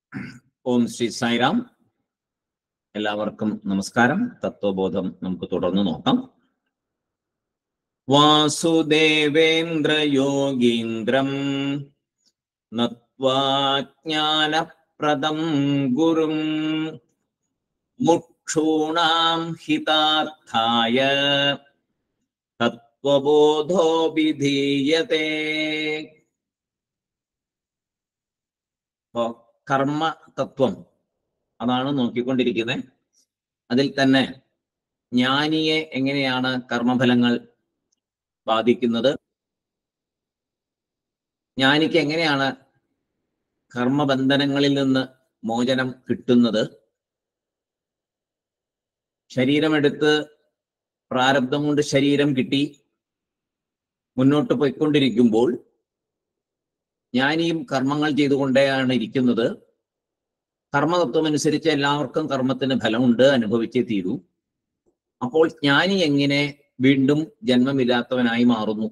ഓം ശ്രീ സായിറാം എല്ലാവർക്കും നമസ്കാരം തത്വബോധം നമുക്ക് തുടർന്ന് നോക്കാം വാസുദേവേന്ദ്ര യോഗീന്ദ്രം നത്വാജ്ഞാനപ്രദം ഗുരും മുക്ഷൂണാം ഹിതാർത്ഥായ തത്വബോധോ വിധീയത്തെ അപ്പോ കർമ്മ തത്വം അതാണ് നോക്കിക്കൊണ്ടിരിക്കുന്നത് അതിൽ തന്നെ ജ്ഞാനിയെ എങ്ങനെയാണ് കർമ്മഫലങ്ങൾ ബാധിക്കുന്നത് ജ്ഞാനിക്ക് എങ്ങനെയാണ് കർമ്മബന്ധനങ്ങളിൽ നിന്ന് മോചനം കിട്ടുന്നത് ശരീരമെടുത്ത് പ്രാരബ്ധം കൊണ്ട് ശരീരം കിട്ടി മുന്നോട്ട് പോയിക്കൊണ്ടിരിക്കുമ്പോൾ ജ്ഞാനിയും കർമ്മങ്ങൾ ചെയ്തുകൊണ്ടേയാണ് ഇരിക്കുന്നത് കർമ്മതത്വം അനുസരിച്ച് എല്ലാവർക്കും കർമ്മത്തിന് ഫലമുണ്ട് അനുഭവിച്ചേ തീരൂ അപ്പോൾ ജ്ഞാനി എങ്ങനെ വീണ്ടും ജന്മമില്ലാത്തവനായി മാറുന്നു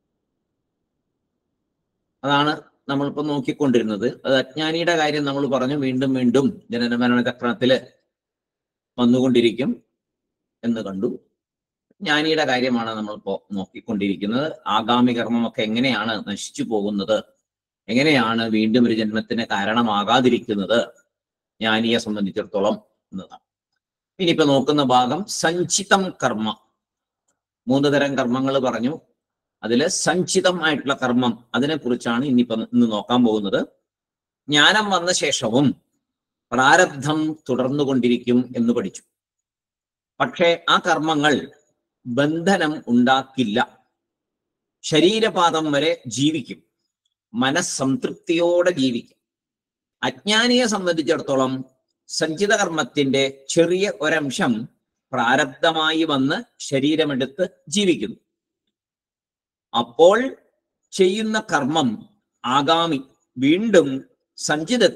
അതാണ് നമ്മളിപ്പോ നോക്കിക്കൊണ്ടിരുന്നത് അത് അജ്ഞാനിയുടെ കാര്യം നമ്മൾ പറഞ്ഞു വീണ്ടും വീണ്ടും ജനന മരണ ചക്രത്തില് വന്നുകൊണ്ടിരിക്കും എന്ന് കണ്ടു ജ്ഞാനിയുടെ കാര്യമാണ് നമ്മളിപ്പോ നോക്കിക്കൊണ്ടിരിക്കുന്നത് ആഗാമി കർമ്മമൊക്കെ എങ്ങനെയാണ് നശിച്ചു പോകുന്നത് എങ്ങനെയാണ് വീണ്ടും ഒരു ജന്മത്തിന് കാരണമാകാതിരിക്കുന്നത് ജ്ഞാനിയെ സംബന്ധിച്ചിടത്തോളം എന്നതാണ് ഇനിയിപ്പോ നോക്കുന്ന ഭാഗം സഞ്ചിതം കർമ്മ മൂന്ന് തരം കർമ്മങ്ങൾ പറഞ്ഞു അതില് സഞ്ചിതമായിട്ടുള്ള കർമ്മം അതിനെക്കുറിച്ചാണ് ഇനിയിപ്പോ ഇന്ന് നോക്കാൻ പോകുന്നത് ജ്ഞാനം വന്ന ശേഷവും പ്രാരബ്ധം തുടർന്നുകൊണ്ടിരിക്കും എന്ന് പഠിച്ചു പക്ഷേ ആ കർമ്മങ്ങൾ ബന്ധനം ഉണ്ടാക്കില്ല ശരീരപാദം വരെ ജീവിക്കും മനസ്സംതൃപ്തിയോടെ ജീവിക്കും അജ്ഞാനിയെ സംബന്ധിച്ചിടത്തോളം സഞ്ചിത കർമ്മത്തിന്റെ ചെറിയ ഒരംശം പ്രാരബ്ധമായി വന്ന് ശരീരമെടുത്ത് ജീവിക്കുന്നു അപ്പോൾ ചെയ്യുന്ന കർമ്മം ആഗാമി വീണ്ടും സഞ്ചിത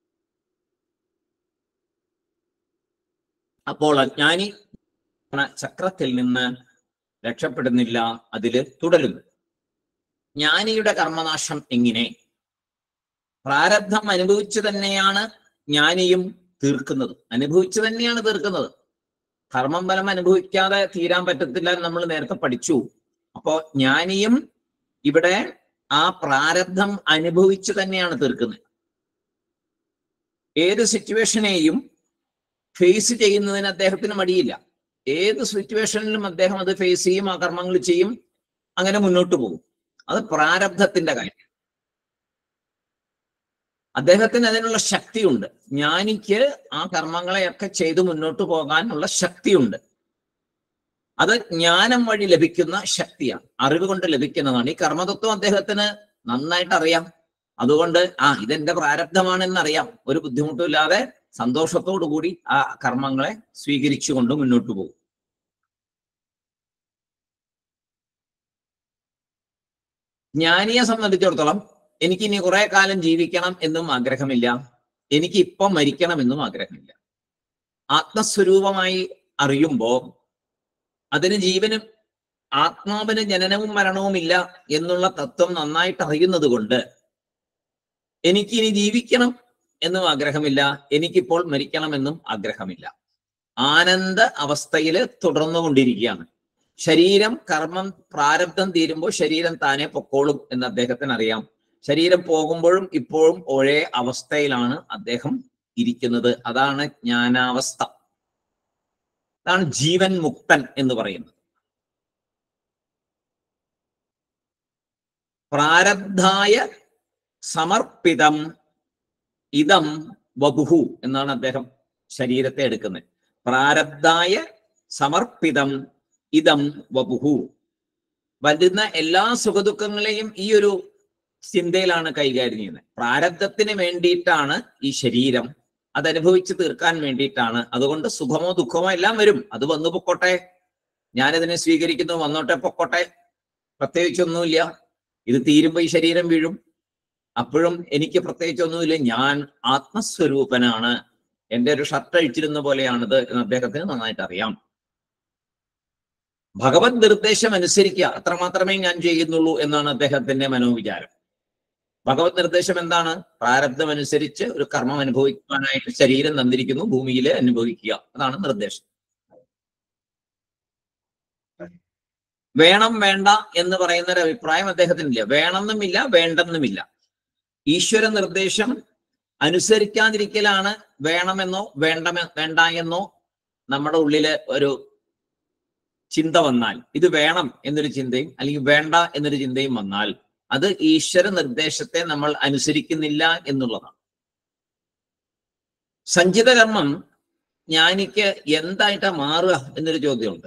അപ്പോൾ അജ്ഞാനി ചക്രത്തിൽ നിന്ന് രക്ഷപ്പെടുന്നില്ല അതിൽ തുടരുന്നു ജ്ഞാനിയുടെ കർമ്മനാശം എങ്ങനെ പ്രാരബ്ധം അനുഭവിച്ചു തന്നെയാണ് ജ്ഞാനിയും തീർക്കുന്നത് അനുഭവിച്ചു തന്നെയാണ് തീർക്കുന്നത് കർമ്മം ഫലം അനുഭവിക്കാതെ തീരാൻ പറ്റത്തില്ല എന്ന് നമ്മൾ നേരത്തെ പഠിച്ചു അപ്പോ ജ്ഞാനിയും ഇവിടെ ആ പ്രാരബ്ധം അനുഭവിച്ചു തന്നെയാണ് തീർക്കുന്നത് ഏത് സിറ്റുവേഷനെയും ഫേസ് ചെയ്യുന്നതിന് അദ്ദേഹത്തിന് മടിയില്ല ഏത് സിറ്റുവേഷനിലും അദ്ദേഹം അത് ഫേസ് ചെയ്യും ആ കർമ്മങ്ങൾ ചെയ്യും അങ്ങനെ മുന്നോട്ട് പോകും അത് പ്രാരബ്ധത്തിന്റെ കാര്യം അദ്ദേഹത്തിന് അതിനുള്ള ശക്തിയുണ്ട് ജ്ഞാനിക്ക് ആ കർമ്മങ്ങളെയൊക്കെ ചെയ്ത് മുന്നോട്ട് പോകാനുള്ള ശക്തിയുണ്ട് അത് ജ്ഞാനം വഴി ലഭിക്കുന്ന ശക്തിയാണ് അറിവ് കൊണ്ട് ലഭിക്കുന്നതാണ് ഈ കർമ്മതത്വം അദ്ദേഹത്തിന് നന്നായിട്ട് അറിയാം അതുകൊണ്ട് ആ ഇതെന്റെ പ്രാരബ്ധമാണെന്നറിയാം ഒരു ബുദ്ധിമുട്ടുമില്ലാതെ സന്തോഷത്തോടു കൂടി ആ കർമ്മങ്ങളെ സ്വീകരിച്ചുകൊണ്ട് മുന്നോട്ട് പോകും ജ്ഞാനിയെ സംബന്ധിച്ചിടത്തോളം എനിക്ക് ഇനി കുറെ കാലം ജീവിക്കണം എന്നും ആഗ്രഹമില്ല എനിക്ക് ഇപ്പം മരിക്കണം എന്നും ആഗ്രഹമില്ല ആത്മസ്വരൂപമായി അറിയുമ്പോ അതിന് ജീവനും ആത്മാവിന് ജനനവും മരണവും ഇല്ല എന്നുള്ള തത്വം നന്നായിട്ട് അറിയുന്നത് കൊണ്ട് എനിക്ക് ഇനി ജീവിക്കണം എന്നും ആഗ്രഹമില്ല എനിക്കിപ്പോൾ മരിക്കണമെന്നും ആഗ്രഹമില്ല ആനന്ദ അവസ്ഥയിൽ തുടർന്നുകൊണ്ടിരിക്കുകയാണ് ശരീരം കർമ്മം പ്രാരബ്ധം തീരുമ്പോൾ ശരീരം താനെ പൊക്കോളും എന്ന് അദ്ദേഹത്തിന് അറിയാം ശരീരം പോകുമ്പോഴും ഇപ്പോഴും ഒരേ അവസ്ഥയിലാണ് അദ്ദേഹം ഇരിക്കുന്നത് അതാണ് ജ്ഞാനാവസ്ഥ അതാണ് ജീവൻ മുക്തൻ എന്ന് പറയുന്നത് പ്രാരബ്ധായ സമർപ്പിതം ഇതം വബുഹു എന്നാണ് അദ്ദേഹം ശരീരത്തെ എടുക്കുന്നത് പ്രാരബ്ധായ സമർപ്പിതം ഇതം വബുഹു വരുന്ന എല്ലാ സുഖദുഃഖങ്ങളെയും ഈ ഒരു ചിന്തയിലാണ് കൈകാര്യം ചെയ്യുന്നത് പ്രാരബ്ധത്തിന് വേണ്ടിയിട്ടാണ് ഈ ശരീരം അത് അനുഭവിച്ച് തീർക്കാൻ വേണ്ടിയിട്ടാണ് അതുകൊണ്ട് സുഖമോ ദുഃഖമോ എല്ലാം വരും അത് വന്നു പൊക്കോട്ടെ ഞാനതിനെ സ്വീകരിക്കുന്നു വന്നോട്ടെ പൊക്കോട്ടെ പ്രത്യേകിച്ചൊന്നുമില്ല ഇത് തീരുമ്പോ ഈ ശരീരം വീഴും അപ്പോഴും എനിക്ക് പ്രത്യേകിച്ചൊന്നുമില്ല ഞാൻ ആത്മസ്വരൂപനാണ് എൻ്റെ ഒരു ഷർട്ട് അഴിച്ചിരുന്ന പോലെയാണിത് എന്ന് അദ്ദേഹത്തിന് നന്നായിട്ട് അറിയാം ഭഗവത് നിർദ്ദേശം അനുസരിക്കുക അത്രമാത്രമേ ഞാൻ ചെയ്യുന്നുള്ളൂ എന്നാണ് അദ്ദേഹത്തിന്റെ മനോവിചാരം ഭഗവത് നിർദ്ദേശം എന്താണ് പ്രാരബ്ധം അനുസരിച്ച് ഒരു കർമ്മം അനുഭവിക്കാനായിട്ട് ശരീരം തന്നിരിക്കുന്നു ഭൂമിയിൽ അനുഭവിക്കുക അതാണ് നിർദ്ദേശം വേണം വേണ്ട എന്ന് പറയുന്ന ഒരു അഭിപ്രായം അദ്ദേഹത്തിനില്ല വേണമെന്നുമില്ല വേണ്ടെന്നുമില്ല ഈശ്വര നിർദ്ദേശം അനുസരിക്കാതിരിക്കലാണ് വേണമെന്നോ വേണ്ടമെ വേണ്ട എന്നോ നമ്മുടെ ഉള്ളില് ഒരു ചിന്ത വന്നാൽ ഇത് വേണം എന്നൊരു ചിന്തയും അല്ലെങ്കിൽ വേണ്ട എന്നൊരു ചിന്തയും വന്നാൽ അത് ഈശ്വര നിർദ്ദേശത്തെ നമ്മൾ അനുസരിക്കുന്നില്ല എന്നുള്ളതാണ് സഞ്ചിത കർമ്മം ജ്ഞാനിക്ക് എന്തായിട്ടാ മാറുക എന്നൊരു ചോദ്യമുണ്ട്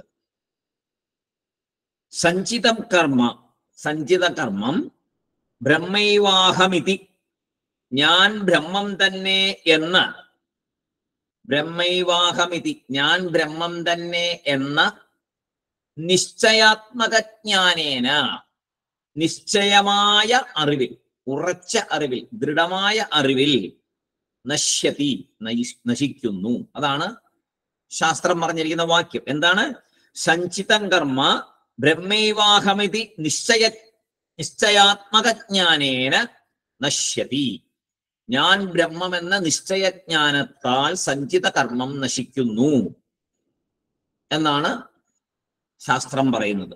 സഞ്ചിതം കർമ്മ സഞ്ചിത കർമ്മം ബ്രഹ്മൈവാഹമിതി ഞാൻ ബ്രഹ്മം തന്നെ എന്ന് ബ്രഹ്മൈവാഹമിതി ഞാൻ ബ്രഹ്മം തന്നെ എന്ന നിശ്ചയാത്മക ജ്ഞാനേന നിശ്ചയമായ അറിവിൽ ഉറച്ച അറിവിൽ ദൃഢമായ അറിവിൽ നശ്യതി നയി- നശിക്കുന്നു അതാണ് ശാസ്ത്രം പറഞ്ഞിരിക്കുന്ന വാക്യം എന്താണ് സഞ്ചിതം കർമ്മ ബ്രഹ്മൈവാഹമിതി നിശ്ചയ നിശ്ചയാത്മക ജ്ഞാനേന നശ്യതി ഞാൻ ബ്രഹ്മമെന്ന നിശ്ചയജ്ഞാനത്താൽ സഞ്ചിത കർമ്മം നശിക്കുന്നു എന്നാണ് ശാസ്ത്രം പറയുന്നത്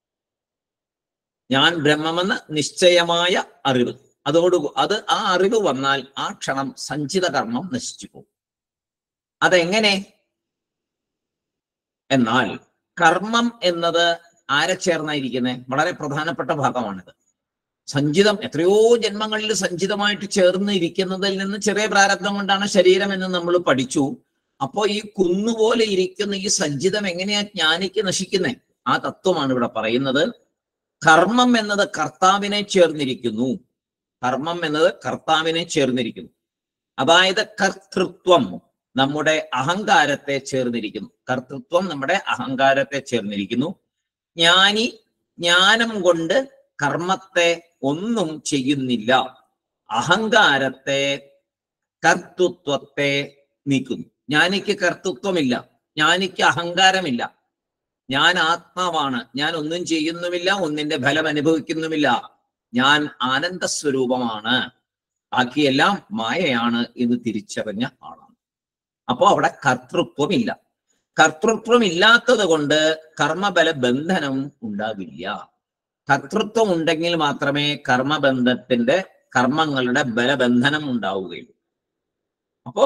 ഞാൻ ബ്രഹ്മമെന്ന നിശ്ചയമായ അറിവ് അതോട് അത് ആ അറിവ് വന്നാൽ ആ ക്ഷണം സഞ്ചിത കർമ്മം നശിച്ചു പോകും അതെങ്ങനെ എന്നാൽ കർമ്മം എന്നത് ആരെ ചേർന്നായിരിക്കുന്നത് വളരെ പ്രധാനപ്പെട്ട ഭാഗമാണിത് സഞ്ചിതം എത്രയോ ജന്മങ്ങളിൽ സഞ്ചിതമായിട്ട് ചേർന്ന് ഇരിക്കുന്നതിൽ നിന്ന് ചെറിയ പ്രാരബ്ധം കൊണ്ടാണ് ശരീരം എന്ന് നമ്മൾ പഠിച്ചു അപ്പോ ഈ കുന്നുപോലെ ഇരിക്കുന്ന ഈ സഞ്ചിതം എങ്ങനെയാ ജ്ഞാനിക്ക് നശിക്കുന്നേ ആ തത്വമാണ് ഇവിടെ പറയുന്നത് കർമ്മം എന്നത് കർത്താവിനെ ചേർന്നിരിക്കുന്നു കർമ്മം എന്നത് കർത്താവിനെ ചേർന്നിരിക്കുന്നു അതായത് കർത്തൃത്വം നമ്മുടെ അഹങ്കാരത്തെ ചേർന്നിരിക്കുന്നു കർത്തൃത്വം നമ്മുടെ അഹങ്കാരത്തെ ചേർന്നിരിക്കുന്നു ജ്ഞാനി ജ്ഞാനം കൊണ്ട് കർമ്മത്തെ ഒന്നും ചെയ്യുന്നില്ല അഹങ്കാരത്തെ കർത്തൃത്വത്തെ നീക്കുന്നു ജ്ഞാനിക്ക് കർത്തൃത്വമില്ല ജ്ഞാനിക്ക് അഹങ്കാരമില്ല ഞാൻ ആത്മാവാണ് ഞാൻ ഒന്നും ചെയ്യുന്നുമില്ല ഒന്നിന്റെ ഫലം അനുഭവിക്കുന്നുമില്ല ഞാൻ ആനന്ദ സ്വരൂപമാണ് ബാക്കിയെല്ലാം മായയാണ് എന്ന് തിരിച്ചറിഞ്ഞ ആളാണ് അപ്പോ അവിടെ കർത്തൃത്വമില്ല കർത്തൃത്വം ഇല്ലാത്തത് കൊണ്ട് കർമ്മബല ബന്ധനം ഉണ്ടാകില്ല കർത്തൃത്വം ഉണ്ടെങ്കിൽ മാത്രമേ കർമ്മബന്ധത്തിന്റെ കർമ്മങ്ങളുടെ ബലബന്ധനം ഉണ്ടാവുകയുള്ളൂ അപ്പോ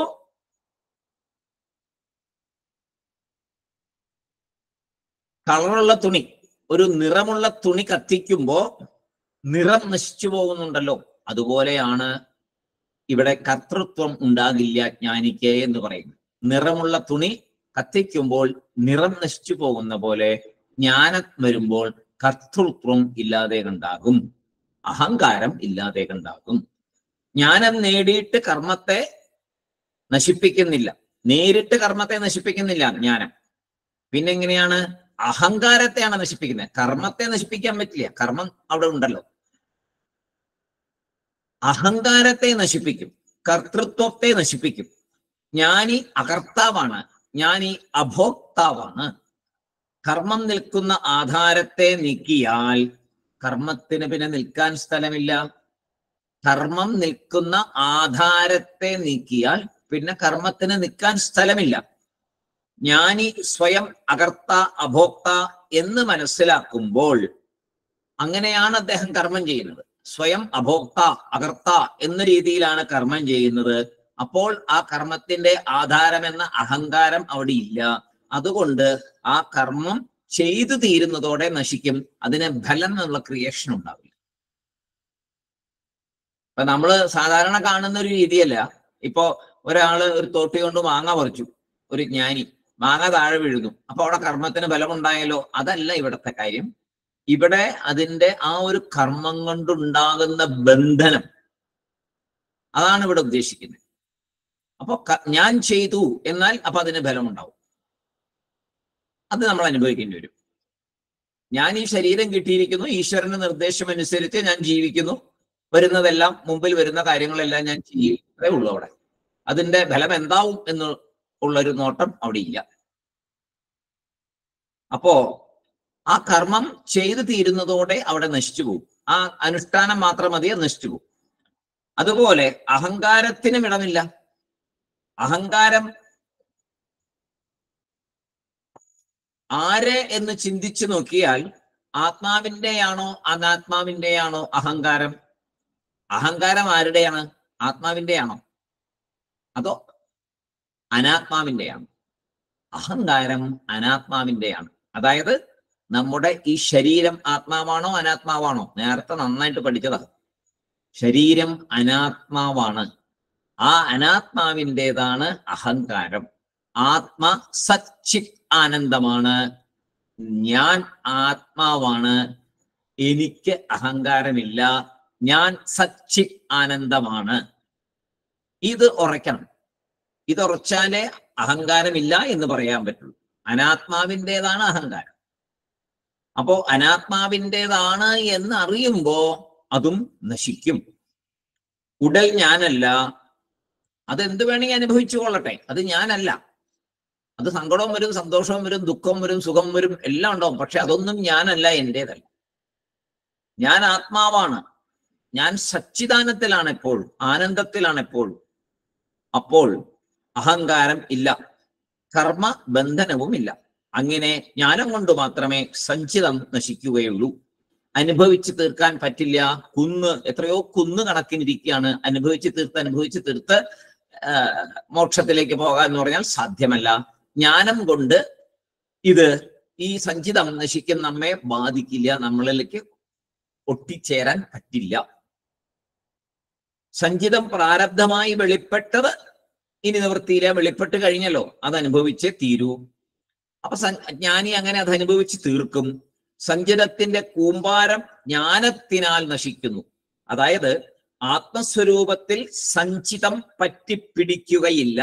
കളറുള്ള തുണി ഒരു നിറമുള്ള തുണി കത്തിക്കുമ്പോ നിറം നശിച്ചു പോകുന്നുണ്ടല്ലോ അതുപോലെയാണ് ഇവിടെ കർത്തൃത്വം ഉണ്ടാകില്ല ജ്ഞാനിക്ക് എന്ന് പറയുന്നു നിറമുള്ള തുണി കത്തിക്കുമ്പോൾ നിറം നശിച്ചു പോകുന്ന പോലെ ജ്ഞാനം വരുമ്പോൾ കർത്തൃത്വം ഇല്ലാതെ ഉണ്ടാകും അഹങ്കാരം ഇല്ലാതെ ഉണ്ടാകും ജ്ഞാനം നേടിയിട്ട് കർമ്മത്തെ നശിപ്പിക്കുന്നില്ല നേരിട്ട് കർമ്മത്തെ നശിപ്പിക്കുന്നില്ല ജ്ഞാനം പിന്നെ എങ്ങനെയാണ് അഹങ്കാരത്തെയാണ് നശിപ്പിക്കുന്നത് കർമ്മത്തെ നശിപ്പിക്കാൻ പറ്റില്ല കർമ്മം അവിടെ ഉണ്ടല്ലോ അഹങ്കാരത്തെ നശിപ്പിക്കും കർത്തൃത്വത്തെ നശിപ്പിക്കും ജ്ഞാനി അകർത്താവാണ് ജ്ഞാനി അഭോക്താവാണ് കർമ്മം നിൽക്കുന്ന ആധാരത്തെ നീക്കിയാൽ കർമ്മത്തിന് പിന്നെ നിൽക്കാൻ സ്ഥലമില്ല കർമ്മം നിൽക്കുന്ന ആധാരത്തെ നീക്കിയാൽ പിന്നെ കർമ്മത്തിന് നിൽക്കാൻ സ്ഥലമില്ല ജ്ഞാനി സ്വയം അകർത്ത അഭോക്ത എന്ന് മനസ്സിലാക്കുമ്പോൾ അങ്ങനെയാണ് അദ്ദേഹം കർമ്മം ചെയ്യുന്നത് സ്വയം അഭോക്ത അകർത്ത എന്ന രീതിയിലാണ് കർമ്മം ചെയ്യുന്നത് അപ്പോൾ ആ കർമ്മത്തിന്റെ ആധാരമെന്ന അഹങ്കാരം അവിടെ ഇല്ല അതുകൊണ്ട് ആ കർമ്മം ചെയ്തു തീരുന്നതോടെ നശിക്കും അതിന് ഫലം എന്നുള്ള ക്രിയേഷൻ ഉണ്ടാവില്ല ഇപ്പൊ നമ്മള് സാധാരണ കാണുന്ന ഒരു രീതിയല്ല ഇപ്പോ ഒരാള് ഒരു തോട്ടി കൊണ്ട് മാങ്ങ പറിച്ചു ഒരു ജ്ഞാനി മാങ്ങ താഴെ വീഴുന്നു അപ്പൊ അവിടെ കർമ്മത്തിന് ബലമുണ്ടായല്ലോ അതല്ല ഇവിടത്തെ കാര്യം ഇവിടെ അതിന്റെ ആ ഒരു കർമ്മം കൊണ്ടുണ്ടാകുന്ന ബന്ധനം അതാണ് ഇവിടെ ഉദ്ദേശിക്കുന്നത് അപ്പൊ ക- ഞാൻ ചെയ്തു എന്നാൽ അപ്പൊ അതിന് ബലമുണ്ടാവും അത് നമ്മൾ അനുഭവിക്കേണ്ടി വരും ഞാൻ ഈ ശരീരം കിട്ടിയിരിക്കുന്നു ഈശ്വരന്റെ നിർദ്ദേശം അനുസരിച്ച് ഞാൻ ജീവിക്കുന്നു വരുന്നതെല്ലാം മുമ്പിൽ വരുന്ന കാര്യങ്ങളെല്ലാം ഞാൻ ചെയ്യും അത്രേ ഉള്ളൂ അവിടെ അതിന്റെ ഫലം എന്താവും എന്ന് ഉള്ളൊരു നോട്ടം അവിടെ ഇല്ല അപ്പോ ആ കർമ്മം ചെയ്തു തീരുന്നതോടെ അവിടെ നശിച്ചു പോകും ആ അനുഷ്ഠാനം മാത്രം മതി അത് നശിച്ചു പോകും അതുപോലെ അഹങ്കാരത്തിനും ഇടമില്ല അഹങ്കാരം ആര് എന്ന് ചിന്തിച്ചു നോക്കിയാൽ ആത്മാവിന്റെയാണോ അനാത്മാവിന്റെയാണോ അഹങ്കാരം അഹങ്കാരം ആരുടെയാണ് ആത്മാവിന്റെയാണോ അതോ അനാത്മാവിന്റെയാണ് അഹങ്കാരം അനാത്മാവിന്റെയാണ് അതായത് നമ്മുടെ ഈ ശരീരം ആത്മാവാണോ അനാത്മാവാണോ നേരത്തെ നന്നായിട്ട് പഠിച്ചതാ ശരീരം അനാത്മാവാണ് ആ അനാത്മാവിൻ്റെതാണ് അഹങ്കാരം ആത്മ സച്ചിത് ആനന്ദമാണ് ഞാൻ ആത്മാവാണ് എനിക്ക് അഹങ്കാരമില്ല ഞാൻ സച്ചിത് ആനന്ദമാണ് ഇത് ഉറയ്ക്കണം ഇത് ഉറച്ചാലേ അഹങ്കാരമില്ല എന്ന് പറയാൻ പറ്റുള്ളൂ അനാത്മാവിൻ്റെതാണ് അഹങ്കാരം അപ്പോ അനാത്മാവിൻ്റെതാണ് എന്ന് അറിയുമ്പോ അതും നശിക്കും ഉടൽ ഞാനല്ല അതെന്ത് വേണമെങ്കിൽ അനുഭവിച്ചു കൊള്ളട്ടെ അത് ഞാനല്ല അത് സങ്കടവും വരും സന്തോഷവും വരും ദുഃഖം വരും സുഖം വരും എല്ലാം ഉണ്ടാവും പക്ഷെ അതൊന്നും ഞാനല്ല എന്റേതല്ല ഞാൻ ആത്മാവാണ് ഞാൻ സച്ചിദാനത്തിലാണ് എപ്പോഴും ആനന്ദത്തിലാണ് എപ്പോഴും അപ്പോൾ അഹങ്കാരം ഇല്ല കർമ്മ ബന്ധനവും ഇല്ല അങ്ങനെ ജ്ഞാനം കൊണ്ട് മാത്രമേ സഞ്ചിതം നശിക്കുകയുള്ളൂ അനുഭവിച്ച് തീർക്കാൻ പറ്റില്ല കുന്ന് എത്രയോ കുന്ന് കണക്കിനിരിക്കുകയാണ് അനുഭവിച്ച് തീർത്ത് അനുഭവിച്ച് തീർത്ത് ആ, മോക്ഷത്തിലേക്ക് പോകാൻ എന്ന് പറഞ്ഞാൽ സാധ്യമല്ല ജ്ഞാനം കൊണ്ട് ഇത് ഈ സഞ്ചിതം നശിക്കും നമ്മെ ബാധിക്കില്ല നമ്മളിലേക്ക് ഒട്ടിച്ചേരാൻ പറ്റില്ല സഞ്ചിതം പ്രാരബ്ധമായി വെളിപ്പെട്ടത് ഇനി നിവൃത്തിയില്ല വെളിപ്പെട്ട് കഴിഞ്ഞല്ലോ അത് അനുഭവിച്ചേ തീരൂ അപ്പൊ സൻ- ജ്ഞാനി അങ്ങനെ അത് അനുഭവിച്ച് തീർക്കും സഞ്ചിതത്തിന്റെ കൂമ്പാരം ജ്ഞാനത്തിനാൽ നശിക്കുന്നു അതായത് ആത്മസ്വരൂപത്തിൽ സഞ്ചിതം പറ്റിപ്പിടിക്കുകയില്ല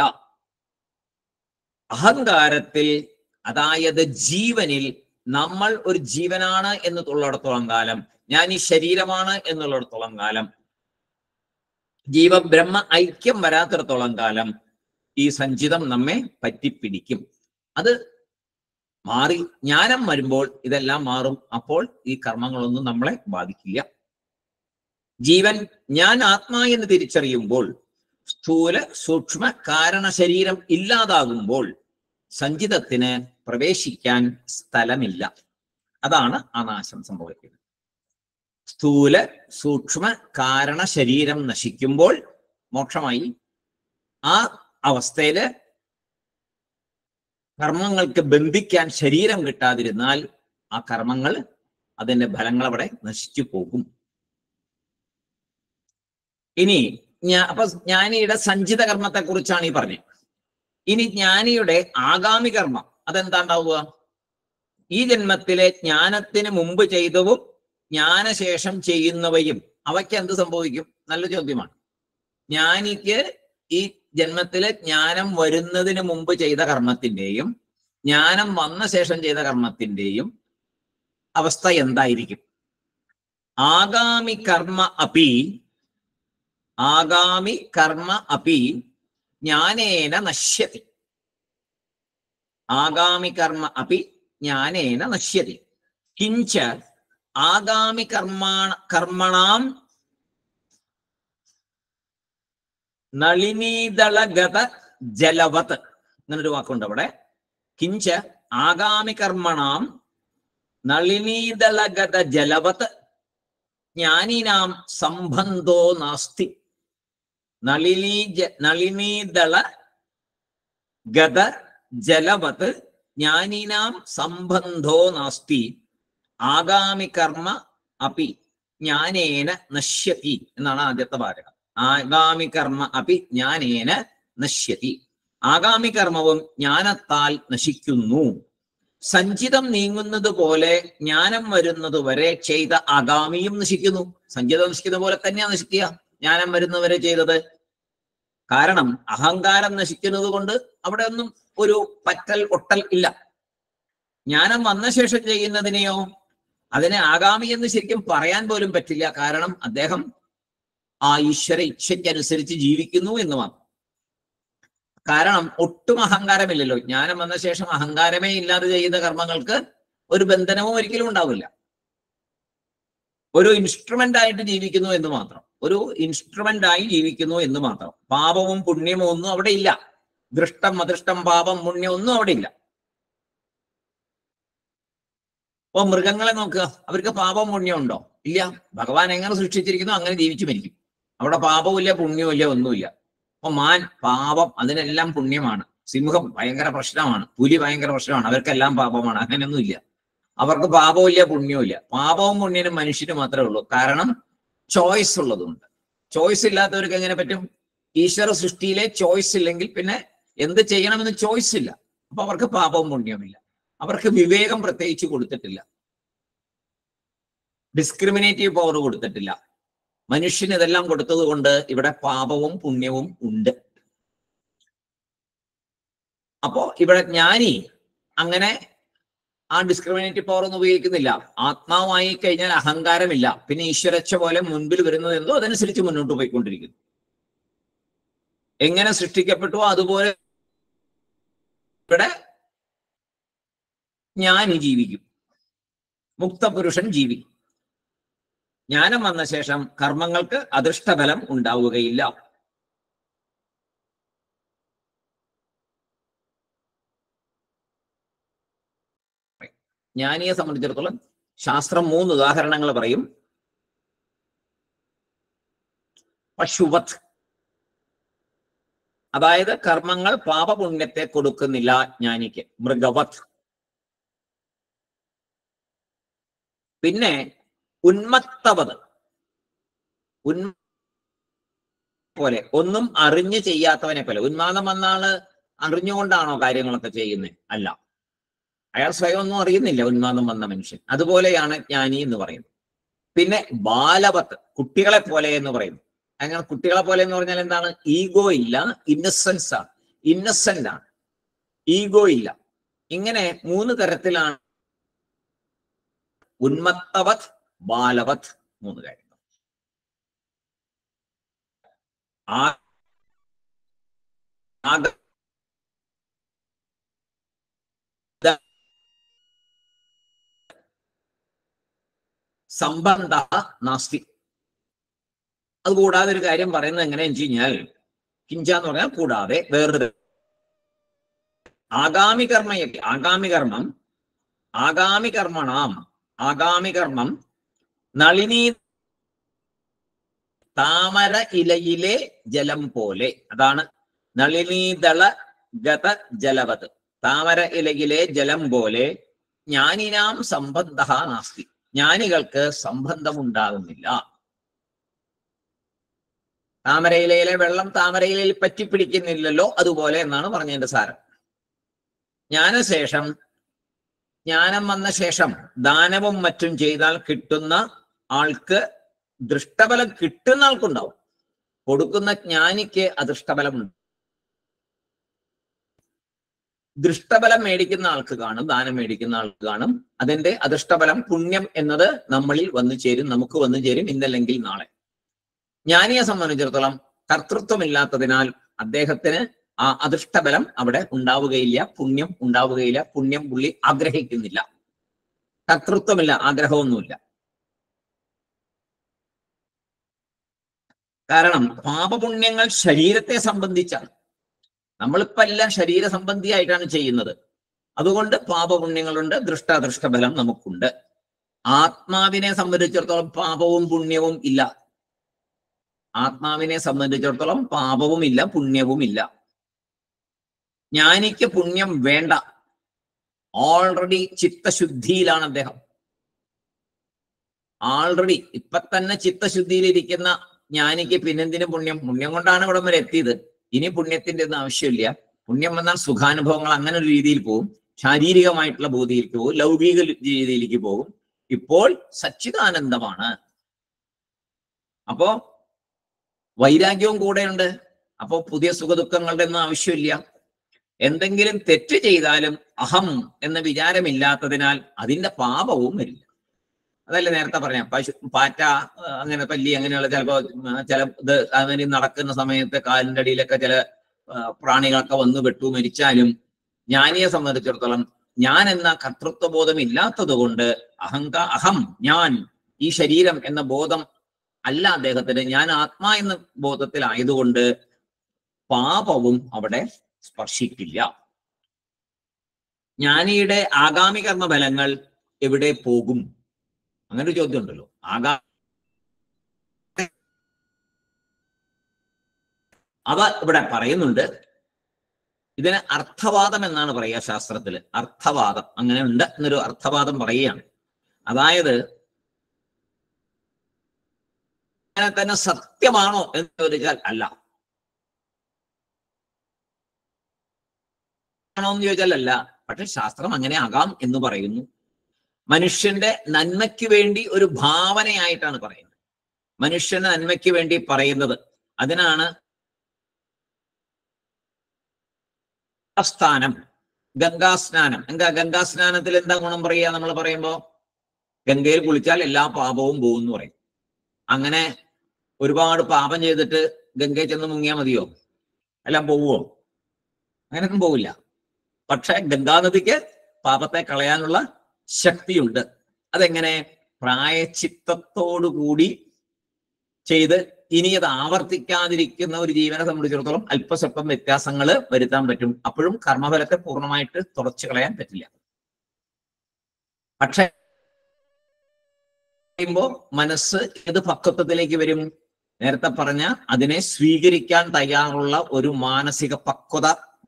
അഹങ്കാരത്തിൽ അതായത് ജീവനിൽ നമ്മൾ ഒരു ജീവനാണ് എന്നുള്ളിടത്തോളം കാലം ഞാൻ ഈ ശരീരമാണ് എന്നുള്ളിടത്തോളം കാലം ജീവബ്രഹ്മ ഐക്യം വരാത്തിടത്തോളം കാലം ഈ സഞ്ചിതം നമ്മെ പറ്റിപ്പിടിക്കും അത് മാറി ജ്ഞാനം വരുമ്പോൾ ഇതെല്ലാം മാറും അപ്പോൾ ഈ കർമ്മങ്ങളൊന്നും നമ്മളെ ബാധിക്കില്ല ജീവൻ ഞാൻ ആത്മാ എന്ന് തിരിച്ചറിയുമ്പോൾ സ്ഥൂല സൂക്ഷ്മ കാരണ ശരീരം ഇല്ലാതാകുമ്പോൾ സഞ്ചിതത്തിന് പ്രവേശിക്കാൻ സ്ഥലമില്ല അതാണ് ആ നാശം സംഭവിക്കുന്നത് സ്ഥൂല സൂക്ഷ്മ കാരണ ശരീരം നശിക്കുമ്പോൾ മോക്ഷമായി ആ അവസ്ഥയില് കർമ്മങ്ങൾക്ക് ബന്ധിക്കാൻ ശരീരം കിട്ടാതിരുന്നാൽ ആ കർമ്മങ്ങൾ അതിന്റെ ഫലങ്ങൾ അവിടെ നശിച്ചു പോകും ഇനി ഞാ അപ്പൊ ജ്ഞാനിയുടെ സഞ്ചിത കർമ്മത്തെ കുറിച്ചാണ് ഈ പറഞ്ഞത് ഇനി ജ്ഞാനിയുടെ ആഗാമി കർമ്മം അതെന്താ ഉണ്ടാവുക ഈ ജന്മത്തിലെ ജ്ഞാനത്തിന് മുമ്പ് ചെയ്തവും ജ്ഞാനശേഷം ചെയ്യുന്നവയും അവയ്ക്ക് എന്ത് സംഭവിക്കും നല്ല ചോദ്യമാണ് ജ്ഞാനിക്ക് ഈ ജന്മത്തിലെ ജ്ഞാനം വരുന്നതിന് മുമ്പ് ചെയ്ത കർമ്മത്തിന്റെയും ജ്ഞാനം വന്ന ശേഷം ചെയ്ത കർമ്മത്തിന്റെയും അവസ്ഥ എന്തായിരിക്കും ആഗാമി കർമ്മ അപി ആഗാമി കർമ്മ അപി ജ്ഞാനേന നശ്യതി ആഗാമി കർമ്മ അപി ജ്ഞാനേന നശ്യതി കിഞ്ച ആഗാമി കർമാണ കർമ്മണാം നളിനീദളഗത ജലവത് അങ്ങനൊരു വാക്കുണ്ട് അവിടെ കിഞ്ച ആഗാമി കർമ്മണാം നളിനീദളഗത ജലവത് ജ്ഞാനിനാം സംബന്ധോ നാസ്തി നളിനീ ജ- നളിനീദള ഗത ജലവത് ജ്ഞാനിനാം സംബന്ധോ നാസ്തി ആഗാമി കർമ്മ അപി ജ്ഞാനേന നശ്യതി എന്നാണ് ആദ്യത്തെ വാചകം ആഗാമി കർമ്മ അപി ജ്ഞാനേന നശ്യതി ആഗാമി കർമ്മവും ജ്ഞാനത്താൽ നശിക്കുന്നു സഞ്ചിതം നീങ്ങുന്നത് പോലെ ജ്ഞാനം വരുന്നത് വരെ ചെയ്ത ആഗാമിയും നശിക്കുന്നു സഞ്ചിതം നശിക്കുന്ന പോലെ തന്നെയാണ് നശിക്കുക ജ്ഞാനം വരുന്നവരെ ചെയ്തത് കാരണം അഹങ്കാരം നശിക്കുന്നത് കൊണ്ട് അവിടെ ഒന്നും ഒരു പറ്റൽ ഒട്ടൽ ഇല്ല ജ്ഞാനം വന്ന ശേഷം ചെയ്യുന്നതിനെയോ അതിനെ ആഗാമി എന്ന് ശരിക്കും പറയാൻ പോലും പറ്റില്ല കാരണം അദ്ദേഹം ആ ഈശ്വര ഇച്ഛയ്ക്കനുസരിച്ച് ജീവിക്കുന്നു എന്ന് മാത്രം കാരണം ഒട്ടും അഹങ്കാരമില്ലല്ലോ ജ്ഞാനം വന്ന ശേഷം അഹങ്കാരമേ ഇല്ലാതെ ചെയ്യുന്ന കർമ്മങ്ങൾക്ക് ഒരു ബന്ധനവും ഒരിക്കലും ഉണ്ടാവില്ല ഒരു ഇൻസ്ട്രുമെന്റ് ആയിട്ട് ജീവിക്കുന്നു എന്ന് മാത്രം ഒരു ഇൻസ്ട്രുമെന്റ് ആയി ജീവിക്കുന്നു എന്ന് മാത്രം പാപവും പുണ്യമോ ഒന്നും അവിടെ ഇല്ല ദൃഷ്ടം അദൃഷ്ടം പാപം പുണ്യം ഒന്നും അവിടെ ഇല്ല അപ്പൊ മൃഗങ്ങളെ നോക്കുക അവർക്ക് പാപം പുണ്യം ഉണ്ടോ ഇല്ല ഭഗവാൻ എങ്ങനെ സൃഷ്ടിച്ചിരിക്കുന്നു അങ്ങനെ ജീവിച്ചു മരിക്കും അവിടെ പാപവും ഇല്ല പുണ്യവും ഇല്ല ഒന്നുമില്ല അപ്പൊ മാൻ പാപം അതിനെല്ലാം പുണ്യമാണ് സിംഹം ഭയങ്കര പ്രശ്നമാണ് പുലി ഭയങ്കര പ്രശ്നമാണ് അവർക്കെല്ലാം പാപമാണ് അങ്ങനെയൊന്നും ഇല്ല അവർക്ക് പാപവും ഇല്ല പുണ്യവും ഇല്ല പാപവും പുണ്യനും മനുഷ്യന് മാത്രമേ ഉള്ളൂ കാരണം ചോയ്സ് ഉള്ളതുകൊണ്ട് ചോയ്സ് ഇല്ലാത്തവർക്ക് എങ്ങനെ പറ്റും ഈശ്വര സൃഷ്ടിയിലെ ചോയ്സ് ഇല്ലെങ്കിൽ പിന്നെ എന്ത് ചെയ്യണമെന്ന് ചോയ്സ് ഇല്ല അപ്പൊ അവർക്ക് പാപവും പുണ്യവുമില്ല അവർക്ക് വിവേകം പ്രത്യേകിച്ച് കൊടുത്തിട്ടില്ല ഡിസ്ക്രിമിനേറ്റീവ് പവർ കൊടുത്തിട്ടില്ല മനുഷ്യന് ഇതെല്ലാം കൊടുത്തത് കൊണ്ട് ഇവിടെ പാപവും പുണ്യവും ഉണ്ട് അപ്പോ ഇവിടെ ജ്ഞാനി അങ്ങനെ ആ ഡിസ്ക്രിമിനേറ്റീവ് പവർ ഒന്നും ഉപയോഗിക്കുന്നില്ല ആത്മാവായി കഴിഞ്ഞാൽ അഹങ്കാരമില്ല പിന്നെ ഈശ്വരച്ച പോലെ മുൻപിൽ വരുന്നത് എന്തോ അതനുസരിച്ച് മുന്നോട്ട് പോയിക്കൊണ്ടിരിക്കുന്നു എങ്ങനെ സൃഷ്ടിക്കപ്പെട്ടു അതുപോലെ ഇവിടെ ജ്ഞാനി ജീവിക്കും മുക്തപുരുഷൻ ജീവിക്കും ജ്ഞാനം വന്ന ശേഷം കർമ്മങ്ങൾക്ക് അദൃഷ്ടഫലം ഉണ്ടാവുകയില്ല ജ്ഞാനിയെ സംബന്ധിച്ചിടത്തോളം ശാസ്ത്രം മൂന്ന് ഉദാഹരണങ്ങൾ പറയും പശുവത് അതായത് കർമ്മങ്ങൾ പാപപുണ്യത്തെ കൊടുക്കുന്നില്ല ജ്ഞാനിക്ക് മൃഗവത് പിന്നെ ഉന്മത്തവത് ഉന്മ പോലെ ഒന്നും അറിഞ്ഞ് ചെയ്യാത്തവനെ പോലെ ഉന്മാദം വന്നാള് അറിഞ്ഞുകൊണ്ടാണോ കാര്യങ്ങളൊക്കെ ചെയ്യുന്നത് അല്ല അയാൾ സ്വയം ഒന്നും അറിയുന്നില്ല ഉന്മാദം വന്ന മനുഷ്യൻ അതുപോലെയാണ് ജ്ഞാനി എന്ന് പറയുന്നത് പിന്നെ ബാലവത്ത് കുട്ടികളെ പോലെ എന്ന് പറയുന്നു അങ്ങനെ കുട്ടികളെ പോലെ എന്ന് പറഞ്ഞാൽ എന്താണ് ഈഗോ ഇല്ല ഇന്നസെൻസ് ആണ് ഇന്നസെന്റ് ആണ് ഈഗോ ഇല്ല ഇങ്ങനെ മൂന്ന് തരത്തിലാണ് ഉന്മത്തവത് ബാലവത് മൂന്ന് കാര്യങ്ങൾ ആ ആഗ- സംബന്ധ നാസ്തി അതുകൂടാതെ ഒരു കാര്യം പറയുന്നത് എങ്ങനെയെന്ന് വെച്ച് കഴിഞ്ഞാൽ കിഞ്ച എന്ന് പറഞ്ഞാൽ കൂടാതെ വേറൊരു ആഗാമി കർമ്മയൊക്കെ ആഗാമി കർമ്മം ആഗാമി കർമ്മണാം ആഗാമി കർമ്മം നളിനി താമര ഇലയിലെ ജലം പോലെ അതാണ് നളിനീദള ഗത ജലവത് താമര ഇലയിലെ ജലം പോലെ ജ്ഞാനിനാം സംബന്ധ നാസ്തി ജ്ഞാനികൾക്ക് സംബന്ധമുണ്ടാകുന്നില്ല താമരയിലയിലെ വെള്ളം താമരയിലയിൽ പറ്റിപ്പിടിക്കുന്നില്ലല്ലോ അതുപോലെ എന്നാണ് പറഞ്ഞതിന്റെ സാരം ജ്ഞാനശേഷം ജ്ഞാനം വന്ന ശേഷം ദാനവും മറ്റും ചെയ്താൽ കിട്ടുന്ന ആൾക്ക് ദൃഷ്ടബലം കിട്ടുന്ന ആൾക്കുണ്ടാവും കൊടുക്കുന്ന ജ്ഞാനിക്ക് അദൃഷ്ടബലമുണ്ട് ദൃഷ്ടബലം മേടിക്കുന്ന ആൾക്ക് കാണും ദാനം മേടിക്കുന്ന ആൾക്ക് കാണും അതിന്റെ അദൃഷ്ടബലം പുണ്യം എന്നത് നമ്മളിൽ വന്നു ചേരും നമുക്ക് വന്നു ചേരും ഇന്നല്ലെങ്കിൽ നാളെ ജ്ഞാനിയെ സംബന്ധിച്ചിടത്തോളം കർത്തൃത്വമില്ലാത്തതിനാൽ അദ്ദേഹത്തിന് ആ അദൃഷ്ടബലം അവിടെ ഉണ്ടാവുകയില്ല പുണ്യം ഉണ്ടാവുകയില്ല പുണ്യം പുള്ളി ആഗ്രഹിക്കുന്നില്ല കർത്തൃത്വമില്ല ആഗ്രഹമൊന്നുമില്ല കാരണം പാപപുണ്യങ്ങൾ ശരീരത്തെ സംബന്ധിച്ചാണ് നമ്മളിപ്പോ എല്ലാം ശരീര സംബന്ധിയായിട്ടാണ് ചെയ്യുന്നത് അതുകൊണ്ട് പാപപുണ്യങ്ങളുണ്ട് ദൃഷ്ടാദൃഷ്ട ബലം നമുക്കുണ്ട് ആത്മാവിനെ സംബന്ധിച്ചിടത്തോളം പാപവും പുണ്യവും ഇല്ല ആത്മാവിനെ സംബന്ധിച്ചിടത്തോളം പാപവും ഇല്ല പുണ്യവും ഇല്ല ജ്ഞാനിക്ക് പുണ്യം വേണ്ട ഓൾറെഡി ചിത്തശുദ്ധിയിലാണ് അദ്ദേഹം ആൾറെഡി ഇപ്പൊ തന്നെ ചിത്തശുദ്ധിയിലിരിക്കുന്ന ജ്ഞാനിക്ക് പിന്നെന്തിനു പുണ്യം പുണ്യം കൊണ്ടാണ് ഇവിടം വരെ എത്തിയത് ഇനി പുണ്യത്തിന്റെ ഒന്നും ആവശ്യമില്ല പുണ്യം വന്നാൽ സുഖാനുഭവങ്ങൾ അങ്ങനെ ഒരു രീതിയിൽ പോകും ശാരീരികമായിട്ടുള്ള ബോധിയിലേക്ക് പോകും ലൗകിക രീതിയിലേക്ക് പോകും ഇപ്പോൾ സച്ചിദാനന്ദമാണ് അപ്പോ വൈരാഗ്യവും കൂടെയുണ്ട് അപ്പോ പുതിയ സുഖദുഃഖങ്ങളുടെ ഒന്നും ആവശ്യമില്ല എന്തെങ്കിലും തെറ്റ് ചെയ്താലും അഹം എന്ന വിചാരമില്ലാത്തതിനാൽ അതിന്റെ പാപവും വരില്ല അതല്ലേ നേരത്തെ പറഞ്ഞ പശു പാറ്റ ആ, അങ്ങനെ പല്ലി അങ്ങനെയുള്ള ചിലപ്പോ ഉം, ചില ഇത് അങ്ങനെ നടക്കുന്ന സമയത്ത് കാലിന്റെ അടിയിലൊക്കെ ചില ആ, പ്രാണികളൊക്കെ വന്ന് വെട്ടു മരിച്ചാലും ജ്ഞാനിയെ സംബന്ധിച്ചിടത്തോളം ഞാൻ എന്ന കർത്തൃത്വബോധം ഇല്ലാത്തത് കൊണ്ട് അഹങ്കാ അഹം ഞാൻ ഈ ശരീരം എന്ന ബോധം അല്ല അദ്ദേഹത്തിന് ഞാൻ ആത്മാ എന്ന ബോധത്തിലായതുകൊണ്ട് പാപവും അവിടെ സ്പർശിക്കില്ല ജ്ഞാനിയുടെ ആഗാമി കർമ്മ ഫലങ്ങൾ എവിടെ പോകും അങ്ങനെ ഒരു ചോദ്യം ഉണ്ടല്ലോ ആഗാ അവ ഇവിടെ പറയുന്നുണ്ട് ഇതിന് അർത്ഥവാദം എന്നാണ് പറയുക ശാസ്ത്രത്തില് അർത്ഥവാദം അങ്ങനെ ഉണ്ട് എന്നൊരു അർത്ഥവാദം പറയുകയാണ് അതായത് അങ്ങനെ തന്നെ സത്യമാണോ എന്ന് ചോദിച്ചാൽ അല്ല ആണോ എന്ന് ചോദിച്ചാൽ അല്ല പക്ഷെ ശാസ്ത്രം അങ്ങനെ ആകാം എന്ന് പറയുന്നു മനുഷ്യന്റെ നന്മയ്ക്ക് വേണ്ടി ഒരു ഭാവനയായിട്ടാണ് പറയുന്നത് മനുഷ്യന്റെ നന്മയ്ക്ക് വേണ്ടി പറയുന്നത് അതിനാണ് സ്ഥാനം ഗംഗാസ്നാനം എന്താ ഗംഗാസ്നാനത്തിൽ എന്താ ഗുണം പറയുക നമ്മൾ പറയുമ്പോ ഗംഗയിൽ കുളിച്ചാൽ എല്ലാ പാപവും പോകും എന്ന് പറയും അങ്ങനെ ഒരുപാട് പാപം ചെയ്തിട്ട് ഗംഗയിൽ ചെന്ന് മുങ്ങിയാൽ മതിയോ എല്ലാം പോവുമോ അങ്ങനെയൊന്നും പോവില്ല പക്ഷെ ഗംഗാനദിക്ക് പാപത്തെ കളയാനുള്ള ശക്തിയുണ്ട് അതെങ്ങനെ പ്രായച്ചിത്തത്തോടുകൂടി ചെയ്ത് ഇനി അത് ആവർത്തിക്കാതിരിക്കുന്ന ഒരു ജീവനെ സംബന്ധിച്ചിടത്തോളം അല്പസ്വല്പം വ്യത്യാസങ്ങൾ വരുത്താൻ പറ്റും അപ്പോഴും കർമ്മഫലത്തെ പൂർണ്ണമായിട്ട് തുടച്ചു കളയാൻ പറ്റില്ല പക്ഷെ പറയുമ്പോ മനസ്സ് ഏത് പക്വത്വത്തിലേക്ക് വരും നേരത്തെ പറഞ്ഞ അതിനെ സ്വീകരിക്കാൻ തയ്യാറുള്ള ഒരു മാനസിക പക്വത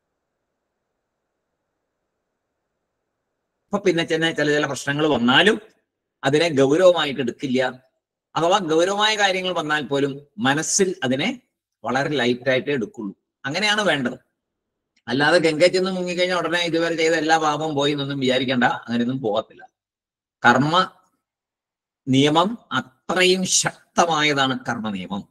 അപ്പൊ പിന്നെ ചില ചില ചില പ്രശ്നങ്ങൾ വന്നാലും അതിനെ ഗൗരവമായിട്ട് എടുക്കില്ല അഥവാ ഗൗരവമായ കാര്യങ്ങൾ വന്നാൽ പോലും മനസ്സിൽ അതിനെ വളരെ ലൈറ്റായിട്ടേ എടുക്കുള്ളൂ അങ്ങനെയാണ് വേണ്ടത് അല്ലാതെ ഗംഗ ചെന്ന് മുങ്ങിക്കഴിഞ്ഞാൽ ഉടനെ ഇതുവരെ ചെയ്ത എല്ലാ പാപവും പോയി എന്നൊന്നും വിചാരിക്കേണ്ട അങ്ങനെയൊന്നും പോകത്തില്ല കർമ്മ നിയമം അത്രയും ശക്തമായതാണ് കർമ്മ നിയമം